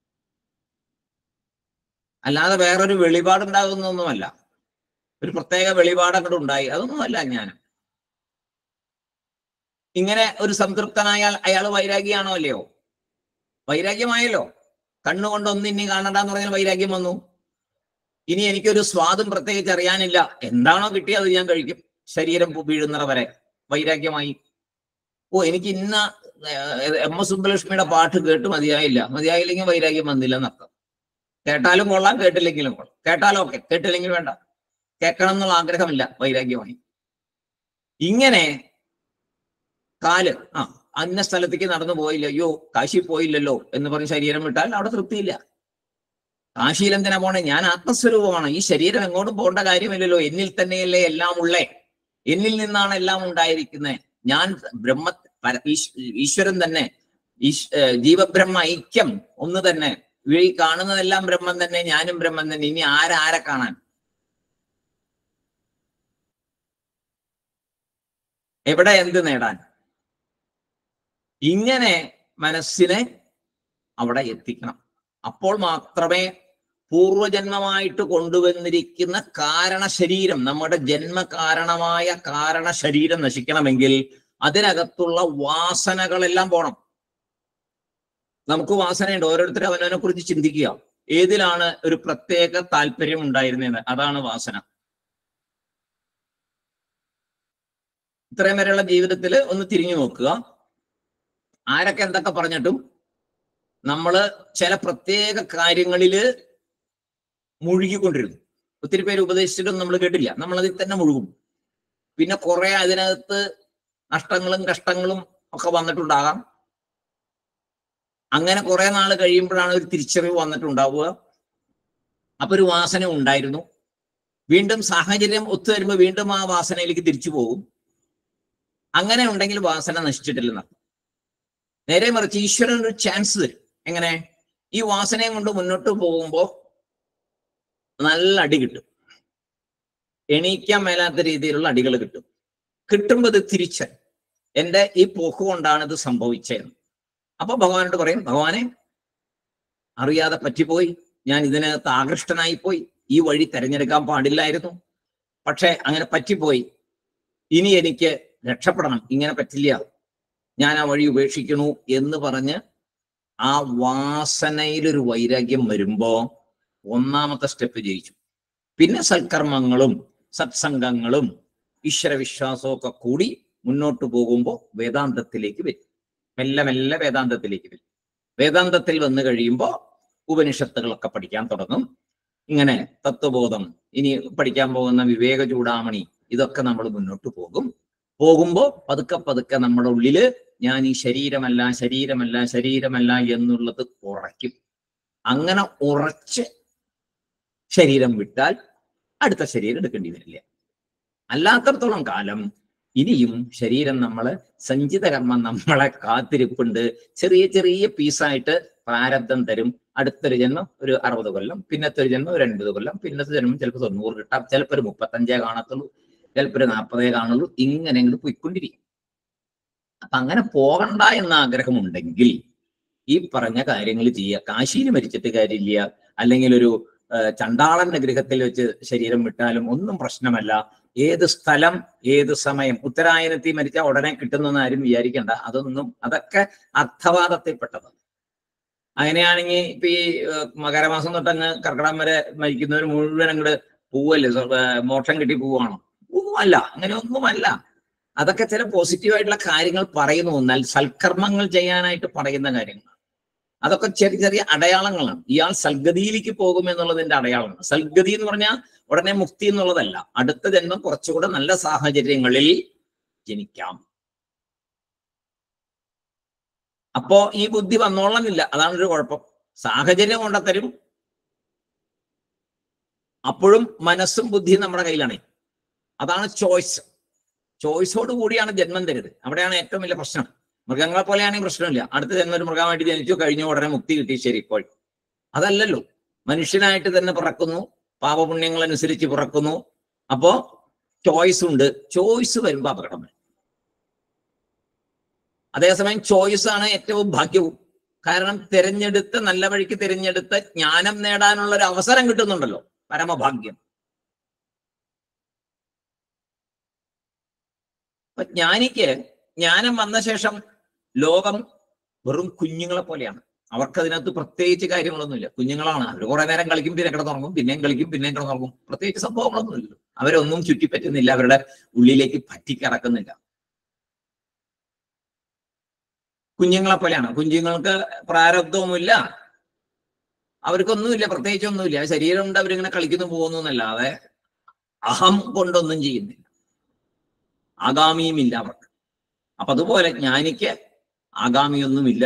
അല്ലാതെ വേറൊരു വെളിപാടുണ്ടാകുന്നൊന്നുമല്ല ഒരു പ്രത്യേക വെളിപാട് അങ്ങോട്ട് ഉണ്ടായി അതൊന്നുമല്ല ജ്ഞാനം ഇങ്ങനെ ഒരു സംതൃപ്തനായാൽ അയാൾ വൈരാഗ്യാണോ അല്ലയോ വൈരാഗ്യമായല്ലോ കണ്ണുകൊണ്ട് ഒന്നും ഇനി കാണണ്ടെന്ന് പറഞ്ഞാൽ വൈരാഗ്യം വന്നു ഇനി എനിക്കൊരു സ്വാദും പ്രത്യേകിച്ച് അറിയാനില്ല എന്താണോ കിട്ടിയത് അത് ഞാൻ കഴിക്കും ശരീരം വീഴുന്നറ വരെ വൈരാഗ്യമായി ഓ എനിക്ക് ഇന്ന ഏർ, എം എസ് സുബ്ബലക്ഷ്മിയുടെ പാട്ട് കേട്ട് മതിയായില്ല മതിയായില്ലെങ്കിൽ വൈരാഗ്യം വന്നില്ല എന്നർത്ഥം കേട്ടാലും കൊള്ളാം കേട്ടില്ലെങ്കിലും കൊള്ളാം കേട്ടാലും ഓക്കെ കേട്ടില്ലെങ്കിൽ വേണ്ട കേൾക്കണം എന്നുള്ള ആഗ്രഹമില്ല വൈരാഗ്യമായി ഇങ്ങനെ കാല് ആ അന്ന സ്ഥലത്തേക്ക് നടന്നു പോയില്ല അയ്യോ കാശി പോയില്ലല്ലോ എന്ന് പറഞ്ഞ് ശരീരം വിട്ടാൽ അവിടെ തൃപ്തിയില്ല കാശിയിൽ എന്തിനാ പോണേ ഞാൻ ആത്മസ്വരൂപമാണ് ഈ ശരീരം എങ്ങോട്ടും പോകേണ്ട കാര്യമില്ലല്ലോ എന്നിൽ തന്നെയല്ലേ എല്ലാം ഉള്ളേ എന്നിൽ നിന്നാണ് എല്ലാം ഉണ്ടായിരിക്കുന്നത് ഞാൻ ബ്രഹ്മ പര- ഈശ്- ഈശ്വരൻ തന്നെ ഈശ്- ഏർ ജീവബ്രഹ്മ ഐക്യം ഒന്ന് തന്നെ ഈ കാണുന്നതെല്ലാം ബ്രഹ്മം തന്നെ ഞാനും ബ്രഹ്മം തന്നെ ഇനി ആരാരെ കാണാൻ എവിടെ എന്ത് നേടാൻ ഇങ്ങനെ മനസ്സിനെ അവിടെ എത്തിക്കണം അപ്പോൾ മാത്രമേ പൂർവജന്മമായിട്ട് കൊണ്ടുവന്നിരിക്കുന്ന കാരണ ശരീരം നമ്മുടെ ജന്മകാരണമായ കാരണ ശരീരം നശിക്കണമെങ്കിൽ അതിനകത്തുള്ള വാസനകളെല്ലാം പോണം നമുക്ക് വാസനയുണ്ട് ഓരോരുത്തരും അവനവനെ കുറിച്ച് ചിന്തിക്കുക ഏതിലാണ് ഒരു പ്രത്യേക താല്പര്യം ഉണ്ടായിരുന്നത് അതാണ് വാസന ഇത്രയും വരെയുള്ള ജീവിതത്തിൽ ഒന്ന് തിരിഞ്ഞു നോക്കുക ആരൊക്കെ എന്തൊക്കെ പറഞ്ഞിട്ടും നമ്മള് ചില പ്രത്യേക കാര്യങ്ങളില് മുഴുകിക്കൊണ്ടിരുന്നു ഒത്തിരി പേര് ഉപദേശിച്ചിട്ടും നമ്മൾ കേട്ടില്ല നമ്മൾ അതിൽ തന്നെ മുഴുകും പിന്നെ കുറെ അതിനകത്ത് നഷ്ടങ്ങളും കഷ്ടങ്ങളും ഒക്കെ വന്നിട്ടുണ്ടാകാം അങ്ങനെ കുറെ നാൾ കഴിയുമ്പോഴാണ് ഒരു തിരിച്ചറിവ് വന്നിട്ടുണ്ടാവുക അപ്പൊ ഒരു വാസന ഉണ്ടായിരുന്നു വീണ്ടും സാഹചര്യം ഒത്തുവരുമ്പോൾ വീണ്ടും ആ വാസനയിലേക്ക് തിരിച്ചു പോകും അങ്ങനെ ഉണ്ടെങ്കിൽ വാസന നശിച്ചിട്ടില്ലെന്നർത്ഥം നേരെ മറിച്ച് ഈശ്വരൻ ഒരു ചാൻസ് തരും എങ്ങനെ ഈ വാസനയും കൊണ്ട് മുന്നോട്ട് പോകുമ്പോൾ നല്ല അടി കിട്ടും എണീക്കാൻ മേലാത്ത രീതിയിലുള്ള അടികൾ കിട്ടും കിട്ടുമ്പോൾ ഇത് തിരിച്ച് എന്റെ ഈ പോക്ക് കൊണ്ടാണ് ഇത് സംഭവിച്ചതെന്ന് അപ്പൊ ഭഗവാനോട് പറയും ഭഗവാനെ അറിയാതെ പറ്റിപ്പോയി ഞാൻ ഇതിനകത്ത് ആകൃഷ്ടനായി പോയി ഈ വഴി തെരഞ്ഞെടുക്കാൻ പാടില്ലായിരുന്നു പക്ഷെ അങ്ങനെ പറ്റിപ്പോയി ഇനി എനിക്ക് രക്ഷപ്പെടണം ഇങ്ങനെ പറ്റില്ല ഞാൻ ആ വഴി ഉപേക്ഷിക്കണു എന്ന് പറഞ്ഞ് ആ വാസനയിലൊരു വൈരാഗ്യം വരുമ്പോ ഒന്നാമത്തെ സ്റ്റെപ്പ് ജയിച്ചു പിന്നെ സൽക്കർമ്മങ്ങളും സത്സംഗങ്ങളും ഈശ്വരവിശ്വാസവും ഒക്കെ കൂടി മുന്നോട്ട് പോകുമ്പോൾ വേദാന്തത്തിലേക്ക് വരും മെല്ലെ മെല്ലെ വേദാന്തത്തിലേക്ക് വരും വേദാന്തത്തിൽ വന്നു കഴിയുമ്പോൾ ഉപനിഷത്തുകളൊക്കെ പഠിക്കാൻ തുടങ്ങും ഇങ്ങനെ തത്വബോധം ഇനി പഠിക്കാൻ പോകുന്ന വിവേക ചൂടാമണി ഇതൊക്കെ നമ്മൾ മുന്നോട്ട് പോകും പോകുമ്പോ പതുക്കെ പതുക്കെ നമ്മുടെ ഉള്ളില് ഞാൻ ഈ ശരീരമല്ല ശരീരമല്ല ശരീരമല്ല എന്നുള്ളത് ഉറയ്ക്കും അങ്ങനെ ഉറച്ച് ശരീരം വിട്ടാൽ അടുത്ത ശരീരം എടുക്കേണ്ടി വരില്ല അല്ലാത്തടത്തോളം കാലം ഇനിയും ശരീരം നമ്മള് സഞ്ചിത കർമ്മം നമ്മളെ കാത്തിരിപ്പുണ്ട് ചെറിയ ചെറിയ പീസായിട്ട് പ്രാരബ്ധം തരും അടുത്തൊരു ജന്മം ഒരു അറുപത് കൊല്ലം പിന്നത്തെ ഒരു ജന്മം ഒരു എൺപത് കൊല്ലം പിന്നത്തെ ജന്മം ചിലപ്പോൾ തൊണ്ണൂറ് കിട്ടാം ചിലപ്പോൾ ഒരു മുപ്പത്തഞ്ചേ കാണത്തുള്ളൂ ചിലപ്പോൾ ഒരു നാൽപ്പതേ കാണുള്ളൂ ഇങ്ങനെ ഇങ്ങോട്ട് പോയിക്കൊണ്ടിരിക്കും അപ്പൊ അങ്ങനെ പോകണ്ട എന്ന ആഗ്രഹമുണ്ടെങ്കിൽ ഈ പറഞ്ഞ കാര്യങ്ങൾ ചെയ്യുക കാശിയിൽ മരിച്ചിട്ട് കാര്യമില്ല അല്ലെങ്കിൽ ഒരു ആ, ചണ്ടാളന്റെ ഗൃഹത്തിൽ വെച്ച് ശരീരം വിട്ടാലും ഒന്നും പ്രശ്നമല്ല ഏത് സ്ഥലം ഏത് സമയം ഉത്തരായനത്തിൽ മരിച്ചാൽ ഉടനെ കിട്ടുന്നെന്ന് ആരും വിചാരിക്കണ്ട അതൊന്നും അതൊക്കെ അർത്ഥവാദത്തിൽപ്പെട്ടതാണ് അങ്ങനെയാണെങ്കിൽ ഇപ്പൊ ഈ ഏർ, മകരമാസം തൊട്ടങ്ങ് കർക്കിടകം വരെ മരിക്കുന്നവർ മുഴുവൻ അങ്ങോട്ട് പോവല്ലേ സ്വ- ഏർ, മോക്ഷം കിട്ടി പോവാണോ ഒന്നുമല്ല അങ്ങനെ ഒന്നുമല്ല അതൊക്കെ ചില പോസിറ്റീവായിട്ടുള്ള കാര്യങ്ങൾ പറയുന്നു എന്നാൽ സൽക്കർമ്മങ്ങൾ ചെയ്യാനായിട്ട് പറയുന്ന കാര്യങ്ങൾ അതൊക്കെ ചെറിയ ചെറിയ അടയാളങ്ങളാണ് ഇയാൾ സൽഗതിയിലേക്ക് പോകും എന്നുള്ളതിന്റെ അടയാളമാണ് സൽഗതി എന്ന് പറഞ്ഞാൽ ഉടനെ മുക്തി എന്നുള്ളതല്ല അടുത്ത ജന്മം കുറച്ചുകൂടെ നല്ല സാഹചര്യങ്ങളിൽ ജനിക്കാം അപ്പോ ഈ ബുദ്ധി വന്നോളന്നില്ല അതാണ് ഒരു കുഴപ്പം സാഹചര്യം കൊണ്ടത്തരും അപ്പോഴും മനസ്സും ബുദ്ധിയും നമ്മുടെ കയ്യിലാണ് അതാണ് ചോയ്സ് ചോയ്സോട് കൂടിയാണ് ജന്മം തരുത് അവിടെയാണ് ഏറ്റവും വലിയ പ്രശ്നം മൃഗങ്ങളെ പോലെയാണെങ്കിൽ പ്രശ്നമില്ല അടുത്ത ജന്മം ഒരു മൃഗമായിട്ട് ജനിച്ചു കഴിഞ്ഞ ഉടനെ മുക്തി കിട്ടി ശരി ഇപ്പോൾ അതല്ലല്ലോ മനുഷ്യനായിട്ട് തന്നെ പിറക്കുന്നു പാപപുണ്യങ്ങൾ അനുസരിച്ച് പിറക്കുന്നു അപ്പോ ചോയ്സ് ഉണ്ട് ചോയ്സ് വരുമ്പോ അപകടം വരും അതേസമയം ചോയ്സ് ആണ് ഏറ്റവും ഭാഗ്യവും കാരണം തിരഞ്ഞെടുത്ത് നല്ല വഴിക്ക് തിരഞ്ഞെടുത്ത് ജ്ഞാനം നേടാനുള്ള ഒരു അവസരം കിട്ടുന്നുണ്ടല്ലോ പരമഭാഗ്യം അപ്പൊ ജ്ഞാനിക്ക് ജ്ഞാനം വന്ന ശേഷം ലോകം വെറും കുഞ്ഞുങ്ങളെ പോലെയാണ് അവർക്ക് അതിനകത്ത് പ്രത്യേകിച്ച് കാര്യങ്ങളൊന്നുമില്ല കുഞ്ഞുങ്ങളാണ് അവർ കുറെ നേരം കളിക്കും പിന്നെ കിടന്നുറങ്ങും പിന്നെയും കളിക്കും പിന്നെയും കിടന്നുറങ്ങും പ്രത്യേകിച്ച് സംഭവങ്ങളൊന്നുമില്ല അവരൊന്നും ചുറ്റിപ്പറ്റുന്നില്ല അവരുടെ ഉള്ളിലേക്ക് പറ്റിക്കിടക്കുന്നില്ല കുഞ്ഞുങ്ങളെ പോലെയാണ് കുഞ്ഞുങ്ങൾക്ക് പ്രാരബ്ധവുമില്ല അവർക്കൊന്നുമില്ല പ്രത്യേകിച്ചൊന്നുമില്ല ശരീരം കൊണ്ട് അവരിങ്ങനെ കളിക്കുന്നു പോകുന്നു എന്നല്ലാതെ അഹം കൊണ്ടൊന്നും ചെയ്യുന്നില്ല ആഗാമിയുമില്ല അവർക്ക് അപ്പൊ അതുപോലെ ജ്ഞാനിക്ക് ആഗാമിയൊന്നുമില്ല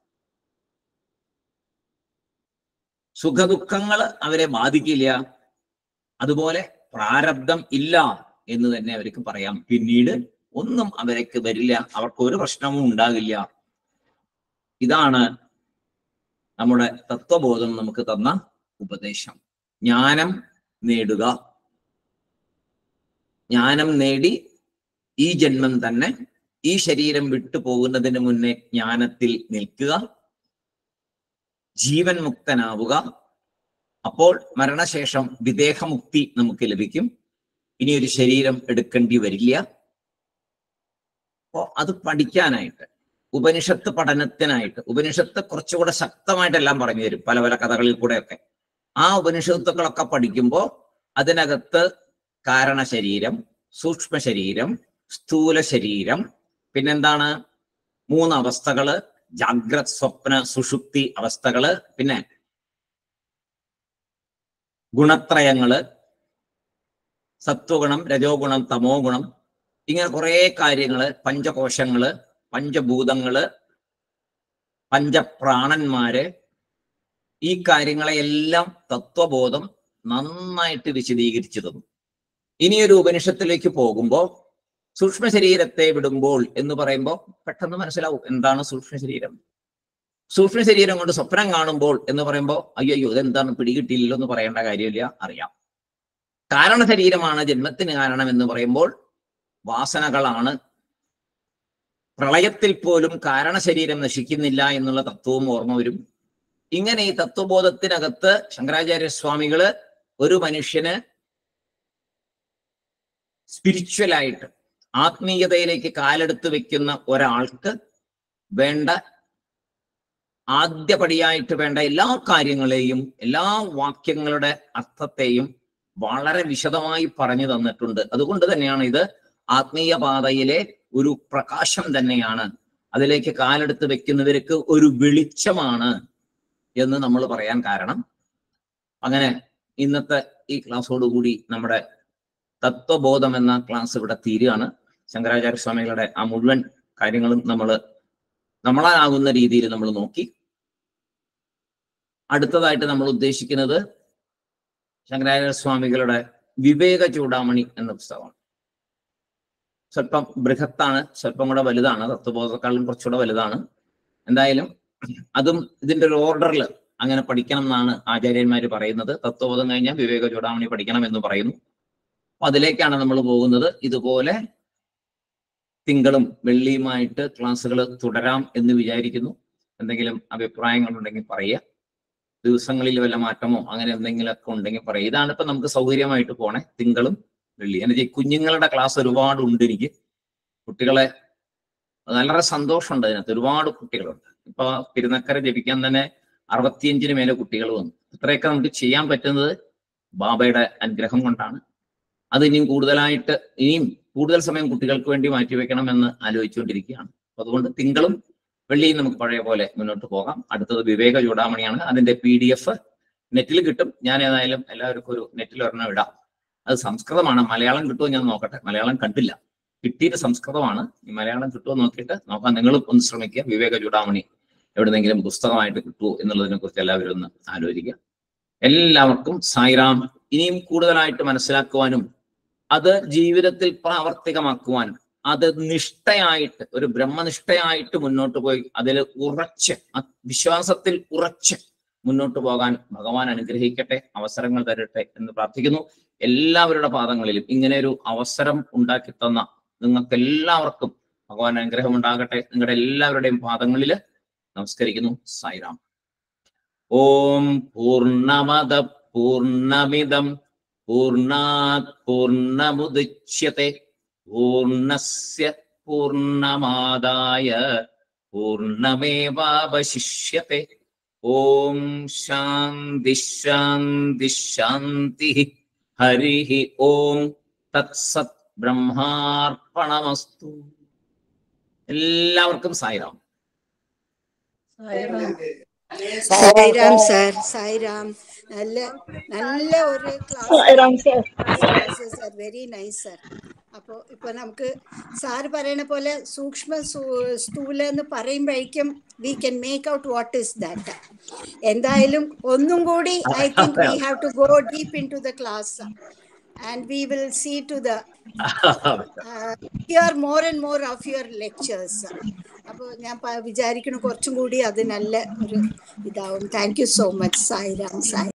സുഖദുഃഖങ്ങൾ അവരെ ബാധിക്കില്ല അതുപോലെ പ്രാരബ്ധം ഇല്ല എന്ന് തന്നെ അവർക്ക് പറയാം പിന്നീട് ഒന്നും അവർക്ക് വരില്ല അവർക്ക് ഒരു പ്രശ്നവും ഉണ്ടാകില്ല ഇതാണ് നമ്മുടെ തത്വബോധം നമുക്ക് തന്ന ഉപദേശം ജ്ഞാനം നേടുക ജ്ഞാനം നേടി ഈ ജന്മം തന്നെ ഈ ശരീരം വിട്ടു പോകുന്നതിന് മുന്നേ ജ്ഞാനത്തിൽ നിൽക്കുക ജീവൻ മുക്തനാവുക അപ്പോൾ മരണശേഷം വിദേഹമുക്തി നമുക്ക് ലഭിക്കും ഇനി ഒരു ശരീരം എടുക്കേണ്ടി വരില്ല അപ്പോ അത് പഠിക്കാനായിട്ട് ഉപനിഷത്ത് പഠനത്തിനായിട്ട് ഉപനിഷത്ത് കുറച്ചുകൂടെ ശക്തമായിട്ടെല്ലാം പറഞ്ഞു തരും പല പല കഥകളിൽ കൂടെയൊക്കെ ആ ഉപനിഷത്തുക്കളൊക്കെ പഠിക്കുമ്പോൾ അതിനകത്ത് കാരണ ശരീരം സൂക്ഷ്മ ശരീരം സ്ഥൂല ശരീരം പിന്നെന്താണ് മൂന്ന് അവസ്ഥകള് ജാഗ്രത് സ്വപ്ന സുഷുപ്തി അവസ്ഥകള് പിന്നെ ഗുണത്രയങ്ങള് സത്വഗുണം രജോ ഗുണം തമോ ഗുണം ഇങ്ങനെ കുറെ കാര്യങ്ങള് പഞ്ചകോശങ്ങള് പഞ്ചഭൂതങ്ങള് പഞ്ചപ്രാണന്മാര് ഈ കാര്യങ്ങളെയെല്ലാം തത്വബോധം നന്നായിട്ട് വിശദീകരിച്ചു തന്നു ഇനിയൊരു ഉപനിഷത്തിലേക്ക് പോകുമ്പോൾ സൂക്ഷ്മ ശരീരത്തെ വിടുമ്പോൾ എന്ന് പറയുമ്പോൾ പെട്ടെന്ന് മനസ്സിലാവും എന്താണ് സൂക്ഷ്മ ശരീരം സൂക്ഷ്മ ശരീരം കൊണ്ട് സ്വപ്നം കാണുമ്പോൾ എന്ന് പറയുമ്പോൾ അയ്യോ ഇതെന്താണ് പിടികിട്ടിയില്ലോ എന്ന് പറയേണ്ട കാര്യമില്ല അറിയാം കാരണ ശരീരമാണ് ജന്മത്തിന് കാരണം എന്ന് പറയുമ്പോൾ വാസനകളാണ് പ്രളയത്തിൽ പോലും കാരണശരീരം നശിക്കുന്നില്ല എന്നുള്ള തത്വവും ഓർമ്മ വരും ഇങ്ങനെ ഈ തത്വബോധത്തിനകത്ത് ശങ്കരാചാര്യ സ്വാമികള് ഒരു മനുഷ്യന് സ്പിരിച്വലായിട്ട് ആത്മീയതയിലേക്ക് കാലെടുത്ത് വെക്കുന്ന ഒരാൾക്ക് വേണ്ട ആദ്യപടിയായിട്ട് വേണ്ട എല്ലാ കാര്യങ്ങളെയും എല്ലാ വാക്യങ്ങളുടെ അർത്ഥത്തെയും വളരെ വിശദമായി പറഞ്ഞു തന്നിട്ടുണ്ട് അതുകൊണ്ട് തന്നെയാണ് ഇത് ആത്മീയ പാതയിലെ ഒരു പ്രകാശം തന്നെയാണ് അതിലേക്ക് കാലെടുത്ത് വെക്കുന്നവർക്ക് ഒരു വെളിച്ചമാണ് എന്ന് നമ്മൾ പറയാൻ കാരണം അങ്ങനെ ഇന്നത്തെ ഈ ക്ലാസ്സോടുകൂടി നമ്മുടെ തത്വബോധം എന്ന ക്ലാസ് ഇവിടെ തീരുകയാണ് ശങ്കരാചാര്യ സ്വാമികളുടെ ആ മുഴുവൻ കാര്യങ്ങളും നമ്മൾ നമ്മളാകുന്ന രീതിയിൽ നമ്മൾ നോക്കി അടുത്തതായിട്ട് നമ്മൾ ഉദ്ദേശിക്കുന്നത് ശങ്കരാചാര്യ സ്വാമികളുടെ വിവേക ചൂടാമണി എന്ന പുസ്തകമാണ് സ്വല്പം ബൃഹത്താണ് സ്വല്പം കൂടെ വലുതാണ് തത്വബോധത്തെക്കാളും കുറച്ചുകൂടെ വലുതാണ് എന്തായാലും അതും ഇതിന്റെ ഒരു ഓർഡറിൽ അങ്ങനെ പഠിക്കണം എന്നാണ് ആചാര്യന്മാർ പറയുന്നത് തത്വബോധം കഴിഞ്ഞാൽ വിവേക ചൂടാമണി പഠിക്കണം എന്ന് പറയുന്നു അപ്പൊ അതിലേക്കാണ് നമ്മൾ പോകുന്നത് ഇതുപോലെ തിങ്കളും വെള്ളിയുമായിട്ട് ക്ലാസ്സുകൾ തുടരാം എന്ന് വിചാരിക്കുന്നു എന്തെങ്കിലും അഭിപ്രായങ്ങളുണ്ടെങ്കിൽ പറയുക ദിവസങ്ങളിൽ വല്ല മാറ്റമോ അങ്ങനെ എന്തെങ്കിലുമൊക്കെ ഉണ്ടെങ്കിൽ പറയുക ഇതാണ് ഇപ്പൊ നമുക്ക് സൗകര്യമായിട്ട് പോണേ തിങ്കളും വെള്ളി എന്നുവെച്ചാൽ ഈ കുഞ്ഞുങ്ങളുടെ ക്ലാസ് ഒരുപാട് ഉണ്ട് എനിക്ക് കുട്ടികളെ വളരെ സന്തോഷമുണ്ട് അതിനകത്ത് ഒരുപാട് കുട്ടികളുണ്ട് ഇപ്പൊ തിരുനക്കര ജപിക്കാൻ തന്നെ അറുപത്തിയഞ്ചിന് മേലെ കുട്ടികൾ വന്നു ഇത്രയൊക്കെ നമുക്ക് ചെയ്യാൻ പറ്റുന്നത് ബാബയുടെ അനുഗ്രഹം കൊണ്ടാണ് അത് ഇനിയും കൂടുതലായിട്ട് ഇനിയും കൂടുതൽ സമയം കുട്ടികൾക്ക് വേണ്ടി മാറ്റിവെക്കണം എന്ന് ആലോചിച്ചുകൊണ്ടിരിക്കുകയാണ് അപ്പൊ അതുകൊണ്ട് തിങ്കളും വെള്ളിയും നമുക്ക് പഴയ പോലെ മുന്നോട്ട് പോകാം അടുത്തത് വിവേക ചൂടാമണിയാണ് അതിന്റെ പി ഡി എഫ് നെറ്റിൽ കിട്ടും ഞാൻ ഏതായാലും എല്ലാവർക്കും ഒരു നെറ്റിൽ ഒരെണ്ണം ഇടാം അത് സംസ്കൃതമാണ് മലയാളം കിട്ടുമോ ഞാൻ നോക്കട്ടെ മലയാളം കണ്ടില്ല കിട്ടിയിട്ട് സംസ്കൃതമാണ് ഈ മലയാളം കിട്ടുമോ നോക്കിയിട്ട് നോക്കാം നിങ്ങളും ഒന്ന് ശ്രമിക്കുക വിവേക ചൂടാമണി എവിടെന്നെങ്കിലും പുസ്തകമായിട്ട് കിട്ടുമോ എന്നുള്ളതിനെ കുറിച്ച് എല്ലാവരും ഒന്ന് ആലോചിക്കുക എല്ലാവർക്കും സായിറാം ഇനിയും കൂടുതലായിട്ട് മനസ്സിലാക്കുവാനും അത് ജീവിതത്തിൽ പ്രാവർത്തികമാക്കുവാനും അത് നിഷ്ഠയായിട്ട് ഒരു ബ്രഹ്മനിഷ്ഠയായിട്ട് മുന്നോട്ട് പോയി അതിൽ ഉറച്ച് ആ വിശ്വാസത്തിൽ ഉറച്ച് മുന്നോട്ട് പോകാൻ ഭഗവാൻ അനുഗ്രഹിക്കട്ടെ അവസരങ്ങൾ തരട്ടെ എന്ന് പ്രാർത്ഥിക്കുന്നു എല്ലാവരുടെ പാദങ്ങളിലും ഇങ്ങനെ ഒരു അവസരം ഉണ്ടാക്കി തന്ന നിങ്ങൾക്ക് എല്ലാവർക്കും ഭഗവാൻ അനുഗ്രഹം ഉണ്ടാകട്ടെ നിങ്ങളുടെ എല്ലാവരുടെയും പാദങ്ങളിൽ നമസ്കരിക്കുന്നു സായിറാം ഓം പൂർണ്ണമത പൂർണ്ണമിതം പൂർണ്ണാത് പൂർണ്ണമുദച്യത്തെ പൂർണ്ണസ്യ പൂർണ്ണമാദായ പൂർണ്ണമേവാവശിഷ്യത്തെ ഓം ശാന്തി ശാന്തി ശാന്തി ഹരി ഓം തത്സത് ബ്രഹ്മാർപ്പണമസ്തു എല്ലാവർക്കും സായിറാം സായിരാം സാർ സായിരാം നല്ല നല്ല ഒരു class sir very nice sir അപ്പോൾ ഇപ്പൊ നമുക്ക് സാർ പറയണ പോലെ സൂക്ഷ്മ സൂ- സ്ഥൂല എന്ന് പറയുമ്പോഴേക്കും we can make out what is that എന്തായാലും ഒന്നും കൂടി I think we have to go deep in to the class and we will see to the hear more and more of your lectures അപ്പോൾ ഞാൻ പ- വിചാരിക്കുന്നു കുറച്ചും കൂടി അത് നല്ല ഒരു ഇതാവും thank you so much Sairam Sai